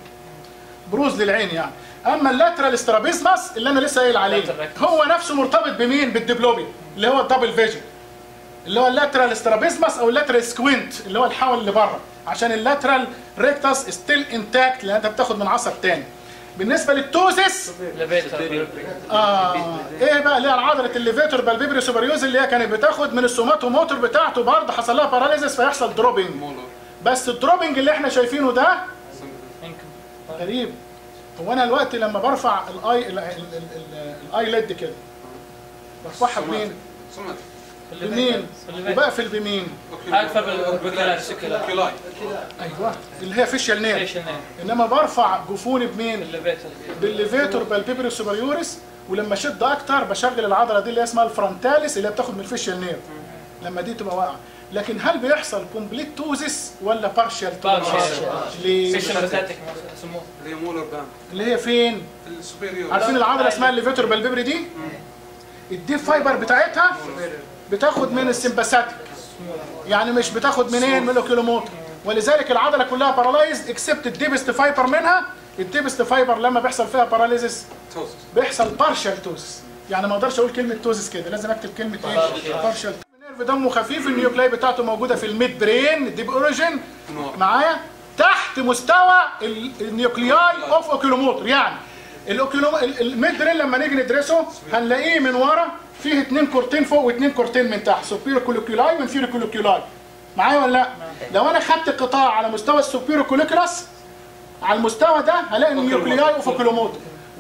بروز للعين يعني اما اللاترال استرابيزماس اللي انا لسه قايل عليه Lateral rectus. هو نفسه مرتبط بمين بالديبلوبيا اللي هو الدبل فيجن اللي هو اللاترال استرابيزماس او اللاترال سكوينت اللي هو الحول اللي بره عشان اللاترال ريكتاس ستيل انتاكت لان انت بتاخد من عصب تاني بالنسبه للتوزس ليفيتر آه ايه بقى اللي هي عضله الليفيتور بالبيبري سوبريوز اللي هي كانت بتاخد من السوماتو موتور بتاعته برضه حصل لها باراليزيس فيحصل دروبنج مولر بس الدروبنج اللي احنا شايفينه ده يمكن غريب هو انا الوقت لما برفع الاي ال- ال- ال- ال- الاي ليد كده برفعها بمين؟ سمعت بمين؟ وبقفل بمين؟ اكثر بالبكالات سكلات كيلاي ايوه اللي هي فيشال نير ايش النيم انما برفع جفوني بمين؟ الليفيتر بالليفيتور بالبيبري سوبريوريس ولما اشد اكتر بشغل العضله دي اللي هي اسمها الفرونتاليس اللي هي بتاخد من الفيشال نير لما دي تبقى واقعه لكن هل بيحصل كومبليت توزس ولا بارشال توزس؟ Partial. ليه؟ سيستماتيك يسموه اللي هي مولر بام اللي هي فين؟ في السوبيريور عارفين العضله اسمها الليفيتور بالبيبري دي؟ الديب فايبر بتاعتها بتاخد من السمباثيك يعني مش بتاخد منين من الاوكيلوموتر ولذلك العضله كلها بارالايزد اكسبت الديبست فايبر منها الديبست فايبر لما بيحصل فيها باراليزيس توست بيحصل بارشال توزس يعني ما اقدرش اقول كلمه توزس كده لازم اكتب كلمه ايه Partial. بارشال نيرف دمه خفيف النيوكلاي بتاعته موجوده في الميد برين الديب اوريجين نور. معايا تحت مستوى ال- النيوكلياي اوف اوكيلوموتر يعني الاوكيلوم ال- الميد برين لما نيجي ندرسه هنلاقيه من ورا فيه اتنين كورتين فوق واتنين كورتين من تحت سوبيرو كولوكيولاي وانفيرو كولوكيولاي معايا ولا لا لو انا خدت قطاع على مستوى السوبيرو كولوكيولاس على المستوى ده هلاقي النيوكلياي اوف اوكيلوموتر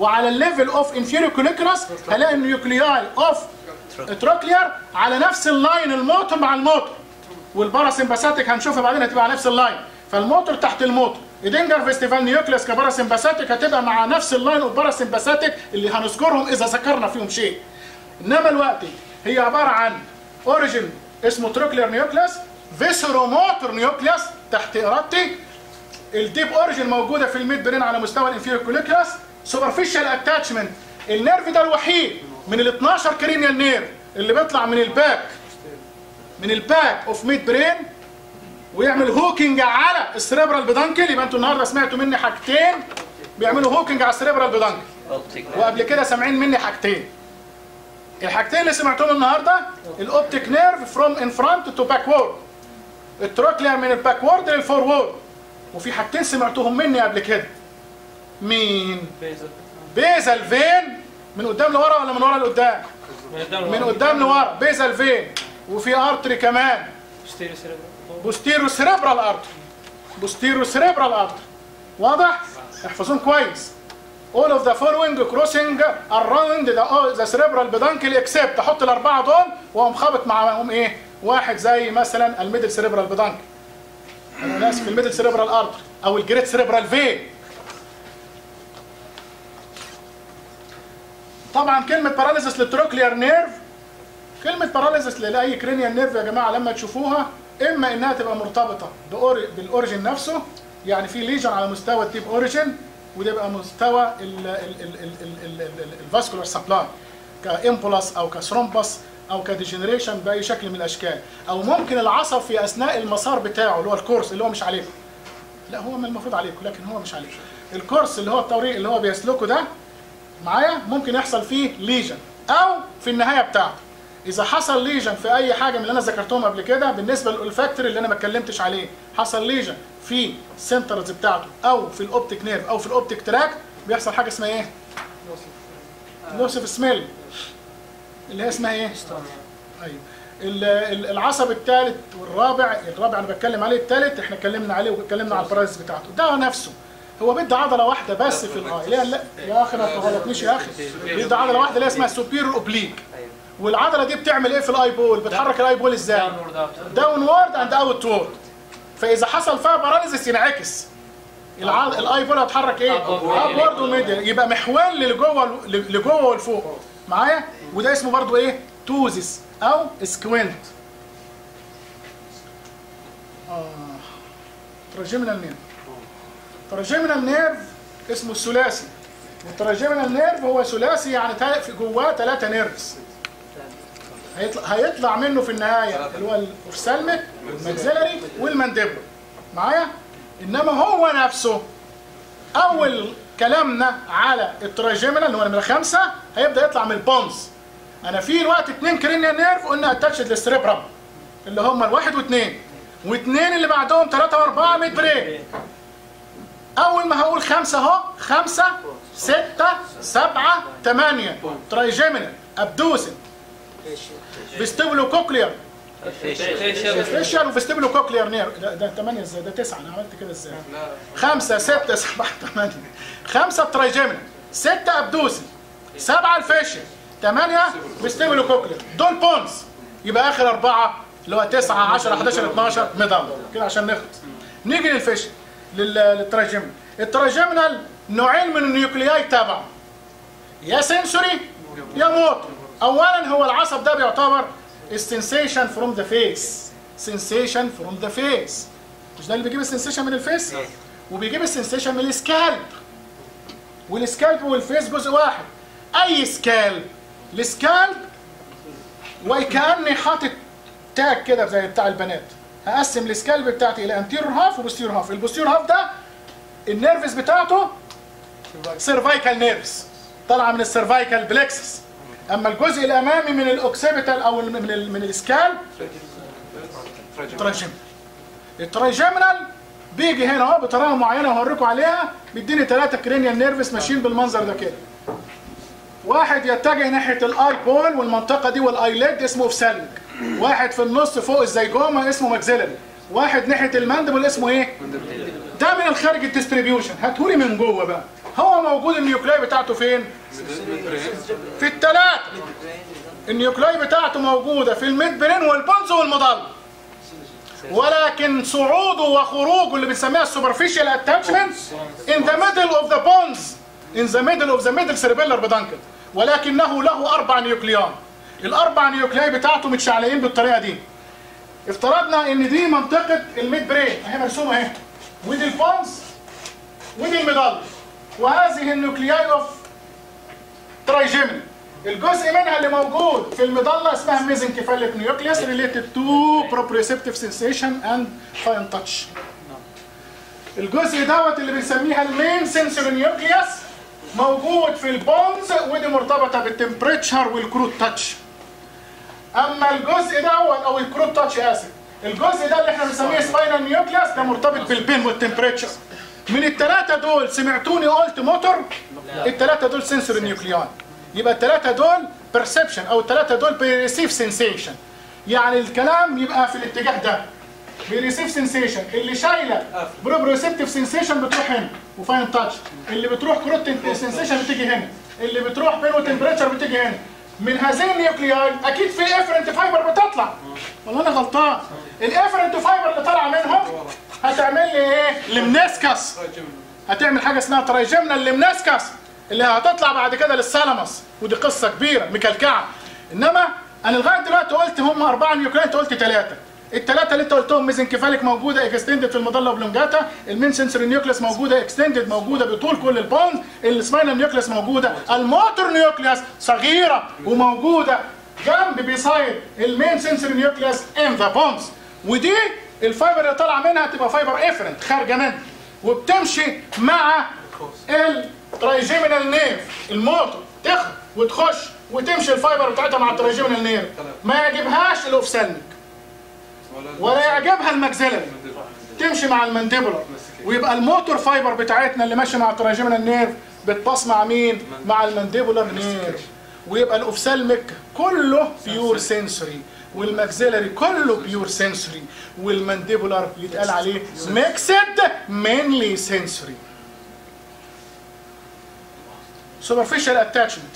وعلى الليفل اوف انفيريور كوليكولاس هلاقي النيوكلياي اوف تروكلير على نفس اللاين الموتور مع الموتور والباراسمباثيك هنشوفها بعدين هتبقى على نفس اللاين فالموتور تحت الموتور ادنجر فيستيفال نيوكليس كباراسمباثيك هتبقى مع نفس اللاين اوف باراسمباثيك اللي هنذكرهم اذا ذكرنا فيهم شيء انما الوقت هي عباره عن اوريجين اسمه تروكلير نيوكليس فيسروموتور نيوكليس تحت ارادتي الديب اوريجين موجوده في الميد برين على مستوى الانفيريور كوليكولاس سوبرفيشال اتاتشمنت النيرف ده الوحيد من ال 12 كرينيال نيرف اللي بيطلع من الباك من الباك اوف ميد برين ويعمل هوكينج على السريبرال بدانكل يبقى انتوا النهارده سمعتوا مني حاجتين بيعملوا هوكينج على السريبرال بدانكل اوبتيك وقبل كده سامعين مني حاجتين الحاجتين اللي سمعتهم النهارده الاوبتيك نيرف فروم ان فرونت تو باكورد التروكلير من الباكورد للفورورد وفي حاجتين سمعتهم مني قبل كده مين بيزل بيزل فين من قدام لورا ولا من ورا لقدام من قدام من قدام لورا بيزل فين وفي ارتري كمان ستيريو سيريبرال بوستيرو سيريبرال ارتري بوستيرو سيريبرال ارتري واضح احفظون كويس all of the following crossing around the, the cerebral peduncle except احط الاربعه دول واقوم خابط معاهم ايه واحد زي مثلا الميدل سيريبرال بدانكل انا اسف الميدل سيريبرال ارتري او الجريت سيريبرال فين طبعا كلمه باراليزس للتروكلير نيرف كلمه باراليزس لاي كرينيال نيرف يا جماعه لما تشوفوها اما انها تبقى مرتبطه بأور- بالاوريجين نفسه يعني في ليجن على مستوى الديب اوريجين وده يبقى مستوى الفاسكولار سبلاي كامبولاس او كثرومبس او كديجنريشن باي شكل من الاشكال او ممكن العصب في اثناء المسار بتاعه اللي هو الكورس اللي هو مش عليكم لا هو من المفروض عليكم لكن هو مش عليكم الكورس اللي هو الطريق اللي هو بيسلكه ده معايا ممكن يحصل فيه ليجن او في النهايه بتاعته اذا حصل ليجن في اي حاجه من اللي انا ذكرتهم قبل كده بالنسبه للفاكتور اللي انا ما اتكلمتش عليه حصل ليجن في السنترز بتاعته او في الاوبتيك نيرف او في الاوبتيك تراك بيحصل حاجه اسمها ايه لوسف سميل اللي هي اسمها ايه ايوه ال- ال- العصب الثالث والرابع الرابع انا بتكلم عليه الثالث احنا اتكلمنا عليه واتكلمنا على البرايز بتاعته ده نفسه هو بيدي عضله واحده بس في الاي لا لا يا اخي ما تغلطنيش يا اخي بيدي عضله واحده اللي هي اسمها سوبيريور اوبليك والعضله دي بتعمل ايه في الاي بول بتحرك الاي بول ازاي داونورد اوت داون وورد اند اوت وورد فاذا حصل فيها باراليزس ينعكس الع- الاي بول هتحرك ايه اب وورد وميديا يبقى محور لجوه لجوه ولفوق معايا وده اسمه برضو ايه توزس او سكوينت اه تراجيمينال نيرف تراجيمينال نيرف اسمه الثلاثي والتراجيمينال نيرف هو ثلاثي يعني تا- في جواه ثلاثه نيرفز هيطلع هيطلع منه في النهايه اللي هو الاوفسالميك والماكسيلري والمانديبل معايا انما هو نفسه اول كلامنا على التراجيمينال اللي هو نمره خمسه هيبدا يطلع من البونز انا في الوقت اتنين كرينيال نيرف قلنا اتاتشد للسريبرم اللي هم الواحد واثنين واثنين اللي بعدهم ثلاثه واربعه ميد برين اول ما هقول خمسه اهو خمسه سته سبعه ثمانيه ترايجيمينال ابدوسن فيستيبولو كوكلير فيشل وفيستيبولو كوكلير نير ده ده 8 ازاي ده 9 انا عملت كده ازاي لا خمسة ستة سبعة ثمانية خمسة ترايجيمينال ستة أبدوسي سبعة الفيشل ثمانية فيستيبولو كوكلير دول بونز يبقى آخر أربعة اللي هو 9 10 11 12 ميدان كده عشان نخلص نيجي للفيشل لل- للترايجيمينال الترايجيمينال نوعين من النيوكلياي تبعه يا سنسوري يا موتور اولا هو العصب ده بيعتبر السنسيشن فروم ذا فيس سنسيشن فروم ذا فيس مش ده اللي بيجيب السنسيشن من الفيس وبيجيب السنسيشن من السكالب والسكالب والفيس جزء واحد اي سكالب السكالب وكاني حاطط تاج كده زي بتاع البنات هقسم السكالب بتاعتي الى انتيرور هاف وبوستيرور هاف البوستيرور هاف ده النيرفز بتاعته سيرفايكال نيرفز طالعه من السيرفايكال بلكسس اما الجزء الامامي من الاوكسيبيتال او من ال من السكال تراجيمنال التراجيمنال بيجي هنا اهو بطريقه معينه هوريكم عليها بيديني ثلاثه كرينيال نيرفس ماشيين بالمنظر ده كده واحد يتجه ناحيه الاي بول والمنطقه دي والاي ليد اسمه اوفسالميك واحد في النص فوق الزيجوما اسمه ماكسيلري واحد ناحيه الماندبل اسمه ايه ده من الخارج الديستريبيوشن هاتهولي من جوه بقى هو موجود النيوكلاي بتاعته فين في الثلاثه النيوكلاي بتاعته موجوده في الميد برين والبونز والمضل ولكن صعوده وخروجه اللي بنسميها السوبرفيشال اتاتشمنت in the middle of the bones in the middle of the middle cerebellar peduncle ولكنه له اربع نيوكليان الاربع نيوكلياي بتاعته متشعلقين بالطريقه دي افترضنا ان دي منطقه الميد برين اهي مرسومه اهي ودي البونز ودي المضل وهذه النيوكلياي اوف ترايجيمين الجزء منها اللي موجود في المضله اسمها ميزنكيفاليك نيوكليوس ريليتد تو بروبريسبتيف سensation اند فاين تاتش الجزء دوت اللي بنسميها المين سنسوري نيوكليوس موجود في البونز ودي مرتبطه بالتمبريتشر والكروت تاتش اما الجزء دوت او الكروت تاتش اسف الجزء ده اللي احنا بنسميه سباينال نيوكليوس ده مرتبط بالبين والتمبريتشر من الثلاثه دول سمعتوني قلت موتور الثلاثه دول سنسوري نيوكليون يبقى الثلاثه دول بيرسبشن او الثلاثه دول بيريسيف سنسيشن يعني الكلام يبقى في الاتجاه ده بيريسيف سنسيشن اللي شايله بروبريسبتيف سنسيشن بتروح هنا وفاين تاتش اللي بتروح كروت سنسيشن بتيجي هنا اللي بتروح بين وتمبريتشر بتيجي هنا من هذين النيوكلياي اكيد في افرنت فايبر بتطلع والله انا غلطان الافرنت فايبر اللي طالعه منهم هتعمل لي ايه لمنسكس هتعمل حاجه اسمها ترايجيمنال لمنسكس اللي هتطلع بعد كده للثالاموس ودي قصه كبيره مكلكعه انما انا لغايه دلوقتي قلت هم اربعه نيوكلياي انت قلت ثلاثه الثلاثه اللي انت قلتهم ميزنكيفاليك موجوده اكستندد في المظله اوبلونجاتا المين سنسوري نيوكليس موجوده اكستندد موجوده بطول كل البونز السباينال نيوكليس موجوده الموتور نيوكليس صغيره وموجوده جنب بيسايد المين سنسوري نيوكليس ان ذا بونز ودي الفايبر اللي طالعه منها تبقى فايبر افرنت خارجه منها وبتمشي مع الترايجيمينال نيرف الموتور تخرج وتخش وتمشي الفايبر بتاعتها مع الترايجيمينال نيرف ما يعجبهاش الاوفسالميك ولا يعجبها الماكسيلري تمشي مع المانديبولار ويبقى الموتور فايبر بتاعتنا اللي ماشيه مع التراجيمينال نيرف بتباص مع مين؟ مع المانديبولار نيرف ويبقى الاوفسالميك كله بيور سنسوري والماكسيلري كله بيور سنسوري والمانديبولار يتقال عليه ميكسد مينلي سنسوري سوبرفيشال اتاتشمنت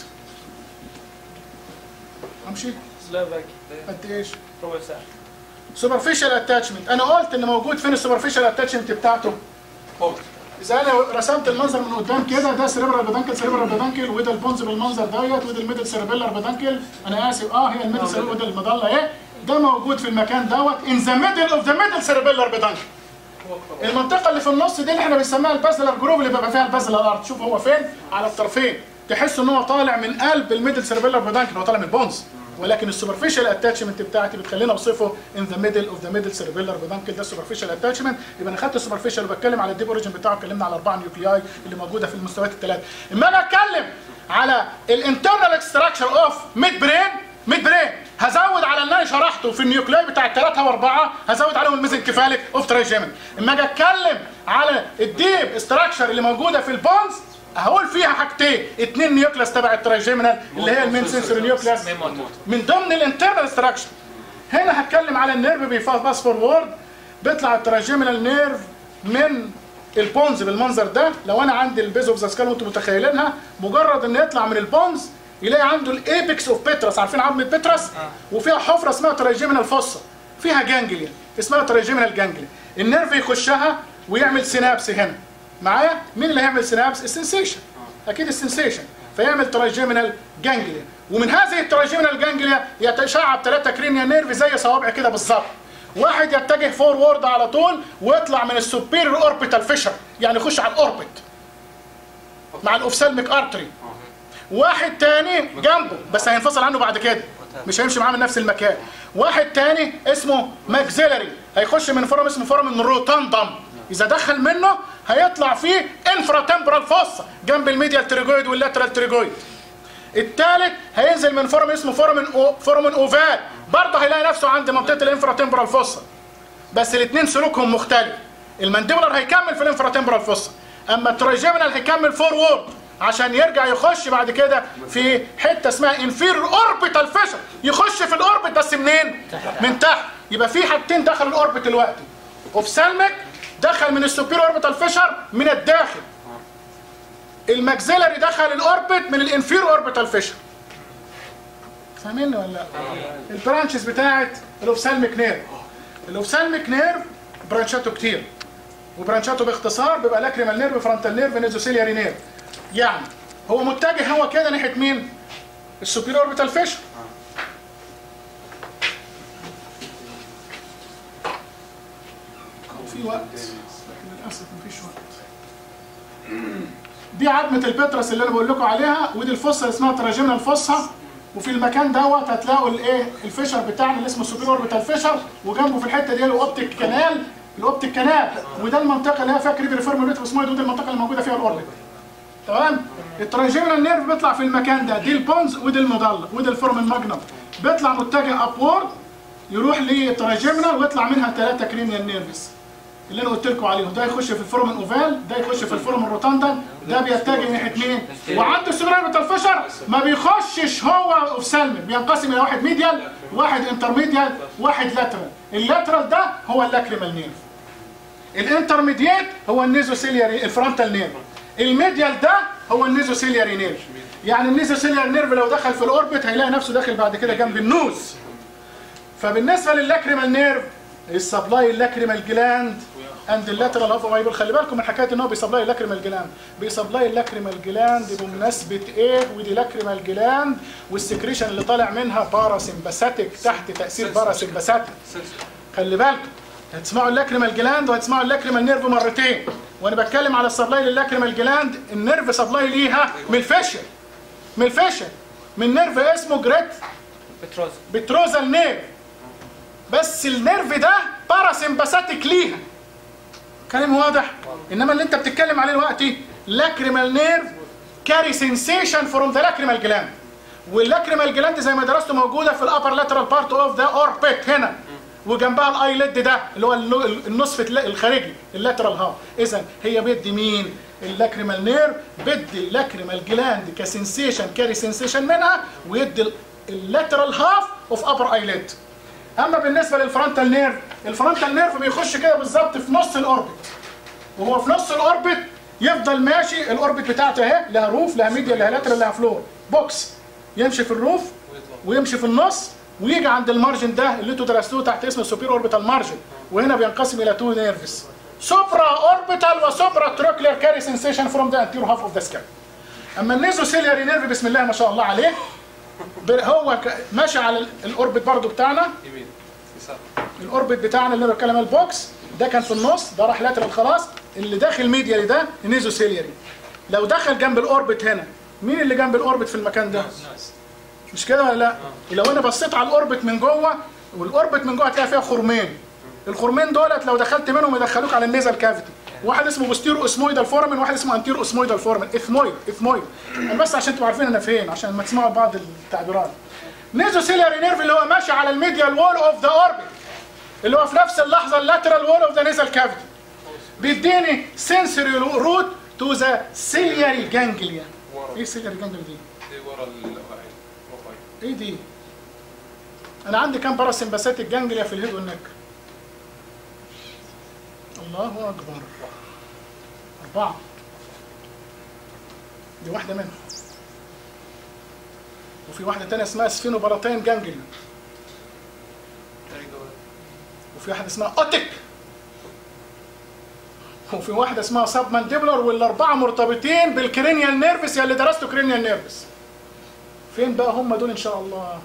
امشي لا باقي قد ايش؟ ربع ساعة سوبرفيشال اتاتشمنت انا قلت ان موجود فين السوبرفيشال اتاتشمنت بتاعته اذا انا رسمت المنظر من قدام كده ده سيريبرال بدانكل سيريبرال بدانكل وده البونز بالمنظر ديت وده الميدل سيريبيلر بدانكل انا اسف اه هي الميدل سيريبيلر وده المظله اهي ده موجود في المكان دوت ان ذا ميدل اوف ذا ميدل سيريبيلر بدانكل المنطقه اللي في النص دي اللي احنا بنسميها البازلر جروب اللي بيبقى فيها البازلر ارت شوف هو فين على الطرفين تحس ان هو طالع من قلب الميدل سيريبيلر بدانكل هو طالع من البونز ولكن السوبرفيشال اتاتشمنت بتاعتي بتخليني اوصفه ان ذا ميدل اوف ذا ميدل سيربيلر بدانكل ده السوبرفيشال اتاتشمنت يبقى انا خدت السوبرفيشال وبتكلم على الديب اوريجن بتاعه اتكلمنا على اربعه نيوكلياي اللي موجوده في المستويات الثلاثه اما انا اتكلم على الانترنال اكستراكشر اوف ميد برين ميد برين هزود على اللي انا شرحته في النيوكلياي بتاع الثلاثه واربعه هزود عليهم الميزنكيفاليك اوف ترايجيمن اما اجي اتكلم على الديب استراكشر اللي موجوده في البونز هقول فيها حاجتين اتنين نيوكلاس تبع الترايجيمينال اللي هي المين سنسوري نيوكلاس من ضمن الانترنال ستراكشر هنا هتكلم على النيرف بيفاس فورورد بيطلع الترايجيمينال نيرف من البونز بالمنظر ده لو انا عندي البيز اوف ذا سكال وانتم متخيلينها مجرد ان يطلع من البونز يلاقي عنده الايبكس اوف بيترس عارفين عظمه بيترس وفيها حفره اسمها ترايجيمينال فوسا فيها جانجليا اسمها ترايجيمينال جانجليا النيرف يخشها ويعمل سينابس هنا معايا مين اللي هيعمل سينابس السنسيشن اكيد السنسيشن فيعمل ترايجيمينال جانجليا ومن هذه الترايجيمينال جانجليا يتشعب ثلاثه كرينيا نيرف زي صوابع كده بالظبط واحد يتجه فورورد على طول ويطلع من السوبيريور اوربيتال فيشر يعني يخش على الاوربت مع الاوفسالميك ارتري واحد تاني جنبه بس هينفصل عنه بعد كده مش هيمشي معاه من نفس المكان واحد تاني اسمه ماكسيلري هيخش من فورم اسمه فورم روتاندم اذا دخل منه هيطلع فيه انفرا تمبرال فوسا جنب الميديال تريجويد واللاترال تريجويد الثالث هينزل من فورم اسمه فورمن أو فورمن اوفال برضه هيلاقي نفسه عند منطقه الانفرا تمبرال فوسا بس الاثنين سلوكهم مختلف المانديبولار هيكمل في الانفرا تمبرال فوسا اما الترايجيمينال هيكمل فورورد عشان يرجع يخش بعد كده في حته اسمها انفير اوربيتال فيشر يخش في الاوربت بس منين؟ من تحت يبقى في حاجتين دخلوا الاوربت دلوقتي اوفسالميك دخل من السوبير اوربيتال فيشر من الداخل الماكسيلاري دخل الاوربت من الانفير اوربيتال فيشر فاهميني ولا لا؟ البرانشز بتاعت الاوفسالميك نيرف الاوفسالميك نيرف برانشاته كتير وبرانشاته باختصار بيبقى لاكريمال نيرف فرونتال نيرف نيزوسيلياري نيرف يعني هو متجه هو كده ناحيه مين؟ السوبير اوربيتال فيشر كان في وقت لكن للاسف مفيش وقت دي عظمه البترس اللي انا بقول لكم عليها ودي الفصه اللي اسمها تراجمنا الفصه وفي المكان دوت هتلاقوا الايه الفيشر بتاعنا اللي اسمه السوبير اوربيتال فيشر وجنبه في الحته دي الاوبتيك كانال الاوبتيك كانال وده المنطقه اللي هي فيها كريبي ريفورم اسمها ودي المنطقه اللي موجوده فيها الاوربت تمام التراجمنال نيرف بيطلع في المكان ده دي البونز ودي المضله ودي الفورم الماجنم بيطلع متجه ابورد يروح للتراجمنال ويطلع منها ثلاثه كرينيال نيرفز اللي انا قلت لكم عليهم ده يخش في الفورم الاوفال ده يخش في الفورم الروتاندال ده بيتجه ناحيه مين وعند السوبرال الفشر ما بيخشش هو اوفسالمي بينقسم الى واحد ميديال واحد انترميديال واحد لاترال اللاترال ده هو اللاكريمال نيرف الانترميديات هو النيزوسيلياري الفرونتال نيرف الميديال ده هو النيزوسيلياري نيرف يعني النيزوسيلياري نيرف لو دخل في الاوربت هيلاقي نفسه داخل بعد كده جنب النوز فبالنسبه للاكريمال نيرف السبلاي اللاكريمال جلاند اند اللاترال هاف اوفر خلي بالكم من حكايه ان هو بيسبلاي اللاكريمال جلاند بيسبلاي اللاكريمال جلاند بمناسبه ايه ودي لاكريمال جلاند والسكريشن اللي طالع منها باراسمباثيك تحت تاثير باراسمباثيك خلي بالكم هتسمعوا اللاكريمال جلاند وهتسمعوا اللاكريمال نيرف مرتين وانا بتكلم على السبلاي للاكريمال جلاند النيرف سبلاي ليها من الفشل من الفشل من نيرف اسمه جريت بتروز بتروزال نيرف بس النيرف ده باراسمباثيك ليها كلام واضح انما اللي انت بتتكلم عليه دلوقتي لاكريمال نيرف كاري سensation فروم ذا لاكريمال جلاند واللاكريمال جلاند زي ما درسته موجوده في الابر لاترال بارت اوف ذا اوربت هنا وجنبها الايليد ده اللي هو النو- النصف الل- الخارجي اللاترال هاف اذا هي بدي مين اللاكريمال نيرف بدي اللاكريمال جلاند كسنسيشن كاري سنسيشن منها ويدي اللاترال هاف اوف ابر ايليد اما بالنسبه للفرونتال نيرف الفرونتال نيرف بيخش كده بالظبط في نص الاوربت وهو في نص الاوربت يفضل ماشي الاوربت بتاعته اهي لها روف لها ميديا لها لاترال لها فلور بوكس يمشي في الروف ويمشي في النص ويجي عند المارجن ده اللي انتوا درستوه تحت اسم السوبير اوربيتال مارجن وهنا بينقسم الى تو نيرفز سوبرا اوربيتال وسوبرا تروكلير كاري سنسيشن فروم ذا انتيرو هاف اوف ذا سكال اما النيزوسيلياري نيرف بسم الله ما شاء الله عليه ب- هو ك- ماشي على ال- الاوربت برضو بتاعنا يمين يسار الاوربت بتاعنا اللي انا بتكلم على البوكس ده كان في النص ده راح لاترال خلاص اللي داخل ميديالي ده نيزوسيلياري لو دخل جنب الاوربت هنا مين اللي جنب الاوربت في المكان ده مش كده ولا لا لو انا بصيت على الاوربت من جوه والاوربت من جوه هتلاقي فيها خرمين الخرمين دولت لو دخلت منهم يدخلوك على النيزل كافيتي واحد اسمه بوستيرو اسمويدال فورمن وواحد اسمه انتيرو اسمويدال فورمن اثمويد اثمويد انا بس عشان تبقوا عارفين انا فين عشان ما تسمعوا بعض التعبيرات نيزوسيلاري نيرف اللي هو ماشي على الميديال وول اوف ذا اوربت اللي هو في نفس اللحظه اللاترال وول اوف ذا نيزل كافيتي بيديني سنسوري روت تو ذا سيلياري جانجليا ورا ايه السيلياري جانجليا دي؟ دي ورا الوعي وفاي ايه دي؟ انا عندي كام باراسمباثيك جانجليا في الهيد والنك؟ الله اكبر اربعه دي واحده منهم وفي واحده تانية اسمها سفينوبالاتين جانجليا وفي واحده اسمها اوتيك وفي واحده اسمها سب مانديبولار والاربعه مرتبطين بالكرينيال نيرفس يا اللي درستوا كرينيال نيرفس فين بقى هم دول ان شاء الله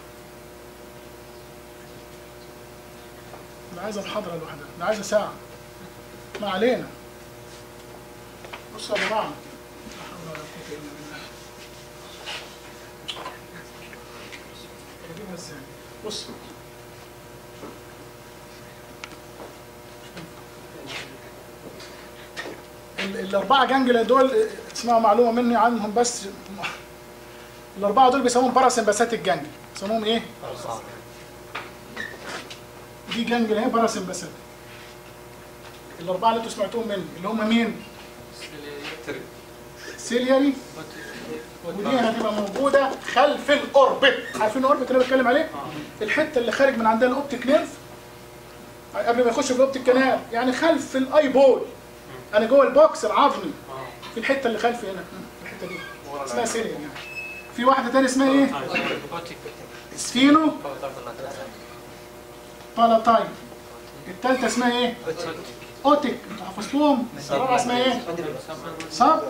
انا عايزه محاضره لوحدها انا عايزه ساعه ما علينا بصوا يا جماعه لا حول ولا قوه الا بالله اجيبها ازاي بص ال- الاربعه جانجليا دول اسمعوا معلومه مني عنهم بس الاربعه دول بيسموهم باراسمباثيك جانجل بيسموهم ايه دي جانجل اهي باراسمباثيك الاربعه اللي انتوا سمعتوهم مني اللي هم مين تري سيلياري ودي هتبقى موجوده خلف الاوربت عارفين الاوربت اللي انا بتكلم عليه الحته اللي خارج من عندها الاوبتيك نيرف قبل ما يخش في الاوبتيك كانال يعني خلف الاي بول انا جوه البوكس العظمي في الحته اللي خلفي هنا في الحته دي اسمها سيليا يعني في واحده تانية اسمها ايه؟ سفينو بالاتاين التالتة اسمها ايه؟ اوتيك انتوا حفظتوهم الرابعة اسمها ايه؟ صب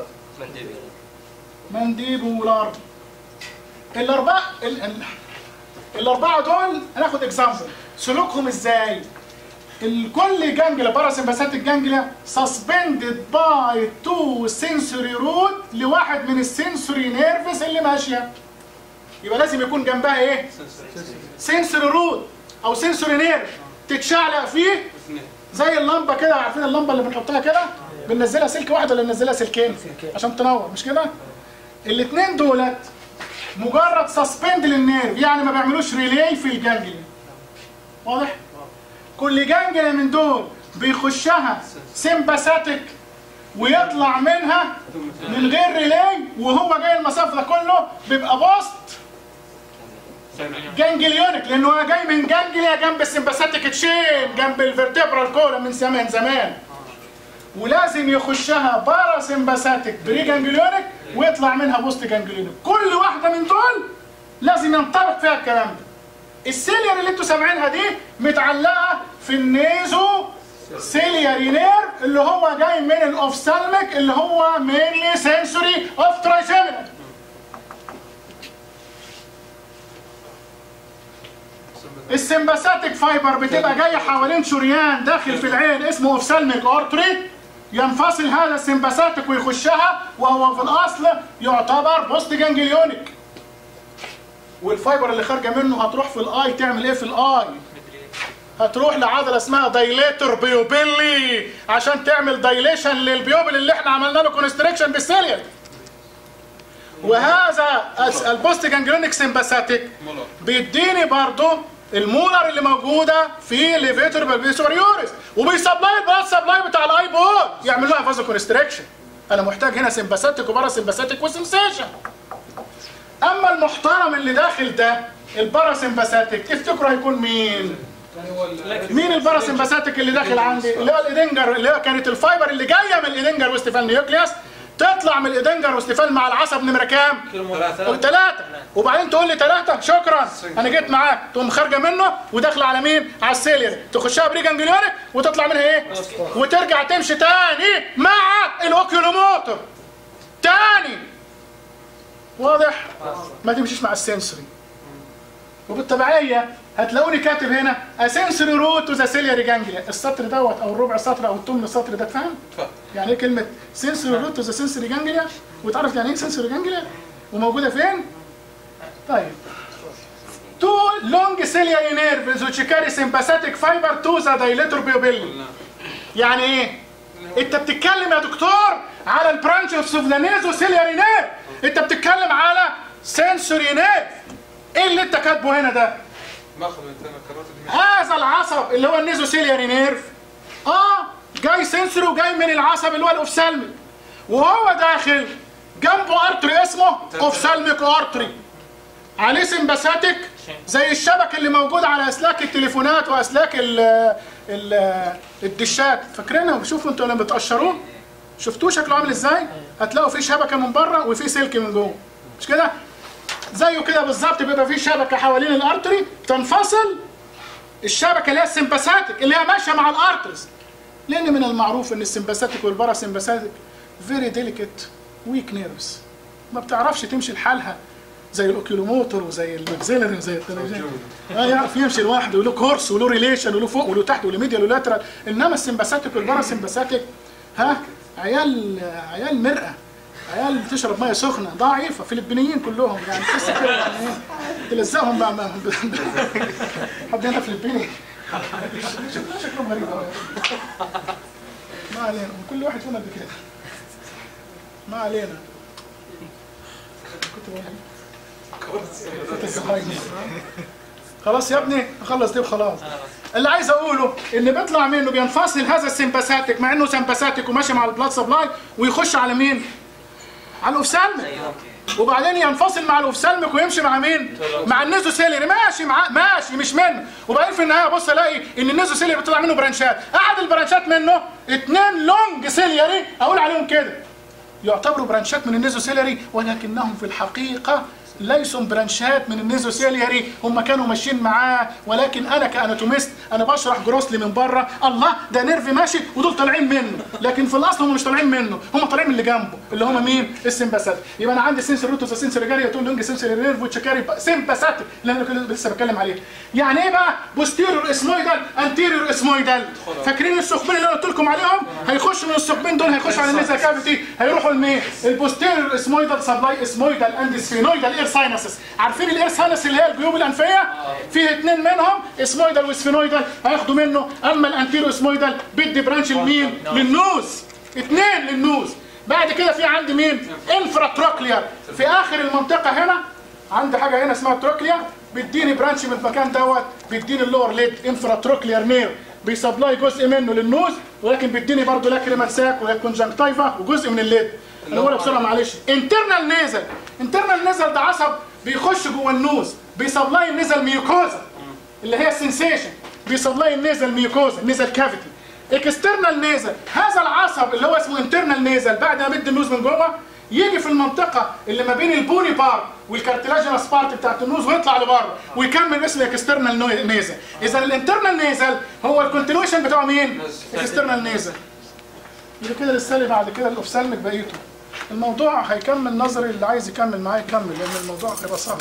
منديبولار الاربعة ال... ال... الاربعة دول هناخد اكزامبل سلوكهم ازاي؟ الكل جانجلا باراسمباثيك جانجلا سسبندد باي تو سنسوري روت لواحد من السنسوري نيرفز اللي ماشيه يبقى لازم يكون جنبها ايه؟ سنسوري روت او سنسوري نيرف تتشعلق فيه زي اللمبه كده عارفين اللمبه اللي بنحطها كده بننزلها سلك واحد ولا ننزلها سلكين عشان تنور مش كده الاثنين دولت مجرد سسبند للنيرف يعني ما بيعملوش ريلي في الجانجليا واضح كل جانجليا من دول بيخشها سمباثيك ويطلع منها من غير ريلي وهو جاي المسافه ده كله بيبقى بوست جانجليونيك لانه هو جاي من جانجليا جنب السمباثيك تشين جنب الفرتبرال كولا من زمان زمان ولازم يخشها بارا سمباثيك بري جانجليونيك ويطلع منها بوست جانجليونيك كل واحده من دول لازم ينطبق فيها الكلام ده السيليار اللي انتوا سامعينها دي متعلقه في النيزو سيلياري نير اللي هو جاي من الاوفسالميك اللي هو مينلي سنسوري اوف ترايسيمينال السمباثيك فايبر بتبقى جايه حوالين شريان داخل في العين اسمه اوفسالميك اورتري ينفصل هذا السمباثيك ويخشها وهو في الاصل يعتبر بوست جانجليونيك والفايبر اللي خارجه منه هتروح في الاي تعمل ايه في الاي هتروح لعضله اسمها دايليتور بيوبيلي عشان تعمل دايليشن للبيوبل اللي احنا عملنا له كونستريكشن بالسيليال وهذا الس- البوست جانجليونيك سمباثيك مولر بيديني برضو المولر اللي موجوده في ليفيتور بالبيسوريوريس وبيسبلاي البلاد سبلاي بتاع الاي بول يعمل لها فازو كونستريكشن انا محتاج هنا سمباثيك وبارا سمباثيك وسنسيشن اما المحترم اللي داخل ده البارا سمباثيك تفتكروا هيكون مين؟ مين البارا سمباثيك اللي داخل عندي؟ اللي هو الايدنجر اللي هو كانت الفايبر اللي جايه من الايدنجر واستفال نيوكليوس تطلع من الايدنجر واستفال مع العصب نمره كام؟ ثلاثة وبعدين تقول لي ثلاثة شكرا أنا جيت معاك تقوم خارجة منه وداخلة على مين؟ على السيلير تخشها بريجانجليونيك وتطلع منها إيه؟ وترجع تمشي تاني مع الأوكيولوموتور تاني واضح؟ ما تمشيش مع السنسوري وبالتبعية هتلاقوني كاتب هنا اسنسوري روت تو ذا سيلياري جانجليا السطر دوت او الربع سطر او الثمن سطر ده اتفهم؟ اتفهم. يعني ايه كلمة سنسوري روت تو ذا سنسوري جانجليا وتعرف يعني ايه سنسوري جانجليا وموجودة فين؟ طيب تو لونج سيلياري نيرفز which carry sympathetic fiber to the dilator pupil يعني ايه؟ انت بتتكلم يا دكتور على البرانشز اوف ذا نيزو سيلياري نيرف انت بتتكلم على سنسوري نيرف ايه اللي انت كاتبه هنا ده؟ ماخذ من ثاني الكرات اللي هذا العصب اللي هو النيزو سيلياري نيرف اه جاي سنسوري وجاي من العصب اللي هو الاوفسالميك وهو داخل جنبه ارتري اسمه اوفسالميك ارتري عليه سمباثيك زي الشبك اللي موجود على اسلاك التليفونات واسلاك ال ال الدشات فاكرينها شوفوا انتوا لما بتقشروه شفتوه شكله عامل ازاي هتلاقوا فيه شبكه من بره وفيه سلك من جوه مش كده زيه كده بالظبط بيبقى فيه شبكه حوالين الارتري تنفصل الشبكه اللي هي السمباثيك اللي هي ماشيه مع الارترز لان من المعروف ان السمباثيك والباراسمباثيك فيري ديليكت ويك نيرفز ما بتعرفش تمشي لحالها زي الاوكيلوموتر وزي الماكسيلري وزي التلفزيون اه يعرف يمشي لوحده وله كورس وله ريليشن وله فوق وله تحت وله ميديال وله لاترال انما السمباثيك والباراسمباثيك ها عيال عيال مرأة عيال تشرب ميه سخنه ضعيفه فلبينيين كلهم يعني تحس كده يعني ايه تلزقهم بقى ما- حد هنا فلبيني شكلهم غريب قوي ما علينا كل واحد فينا بكده ما علينا كنت بقول إيه؟ خلاص يا ابني اخلص دي وخلاص اللي عايز اقوله ان بيطلع منه بينفصل هذا السمباثيك مع انه سمباثيك وماشي مع البلاد سبلاي ويخش على مين؟ على الاوفسالميك وبعدين ينفصل مع الاوفسالميك ويمشي مع مين مع النيزو سيلري ماشي مع ماشي مش منه وبعدين في النهايه بص الاقي ان النيزو سيلري بيطلع منه برانشات احد البرانشات منه اتنين لونج سيلري اقول عليهم كده يعتبروا برانشات من النيزوسيلري ولكنهم في الحقيقة ليسوا برانشات من النيزوسيلياري هم كانوا ماشيين معاه ولكن انا كاناتوميست انا بشرح جروسلي من بره الله ده نيرف ماشي ودول طالعين منه لكن في الاصل هم مش طالعين منه هم طالعين من اللي جنبه اللي هم مين السمباثيك يبقى انا عندي سنسور روتوس سنسور جاري تقول لونج سنسور نيرف وتشكاري سمباثيك اللي انا كنت لسه بتكلم عليه يعني ايه بقى بوستيريور اسمويدال انتيريور اسمويدال فاكرين الثقبين اللي انا قلت لكم عليهم هيخشوا من الثقبين دول هيخشوا على النيزل كافيتي هيروحوا لمين البوستيريور اسمويدال سبلاي اسمويدال اند سفينويدال اير ساينسز عارفين الاير ساينس اللي هي الجيوب الانفيه فيه اثنين منهم اسمويدال وسفينويدال هياخدوا منه اما الانتيريور اسمويدال بيدي برانش لمين للنوز اثنين للنوز بعد كده في عندي مين انفراتروكليار في اخر المنطقه هنا عندي حاجه هنا اسمها تروكليا بيديني برانش من المكان دوت بيديني اللور ليد انفراتروكليار نير بيسبلاي جزء منه للنوز ولكن بيديني برضه لاكريمال ساك وكونجنكتيفا وجزء من الليد انا بقولها بسرعه معلش انترنال نيزل انترنال نيزل ده عصب بيخش جوه النوز بيسبلاي النيزل ميوكوزا اللي هي السنسيشن بيسبلاي النيزل ميوكوزا النيزل كافيتي اكسترنال نيزل هذا العصب اللي هو اسمه انترنال نيزل بعد ما بدي النوز من جوه يجي في المنطقة اللي ما بين البوني بار والكارتلاجينس بارت بتاعت النوز ويطلع لبره ويكمل اسم اكسترنال نيزل اذا الانترنال نيزل هو الكونتينيوشن بتاعه مين؟ اكسترنال نيزل يبقى كده لسه لي بعد كده الاوفسالميك بقيته الموضوع هيكمل نظري اللي عايز يكمل معايا يكمل لان الموضوع هيبقى صعب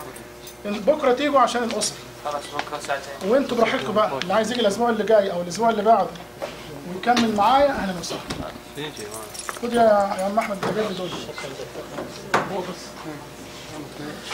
بكره تيجوا عشان القصر خلاص بكره ساعتين وانتوا براحتكم بقى اللي عايز يجي الاسبوع اللي جاي او الاسبوع اللي بعده ويكمل معايا اهلا وسهلا خد يا يا عم احمد جايب لي دول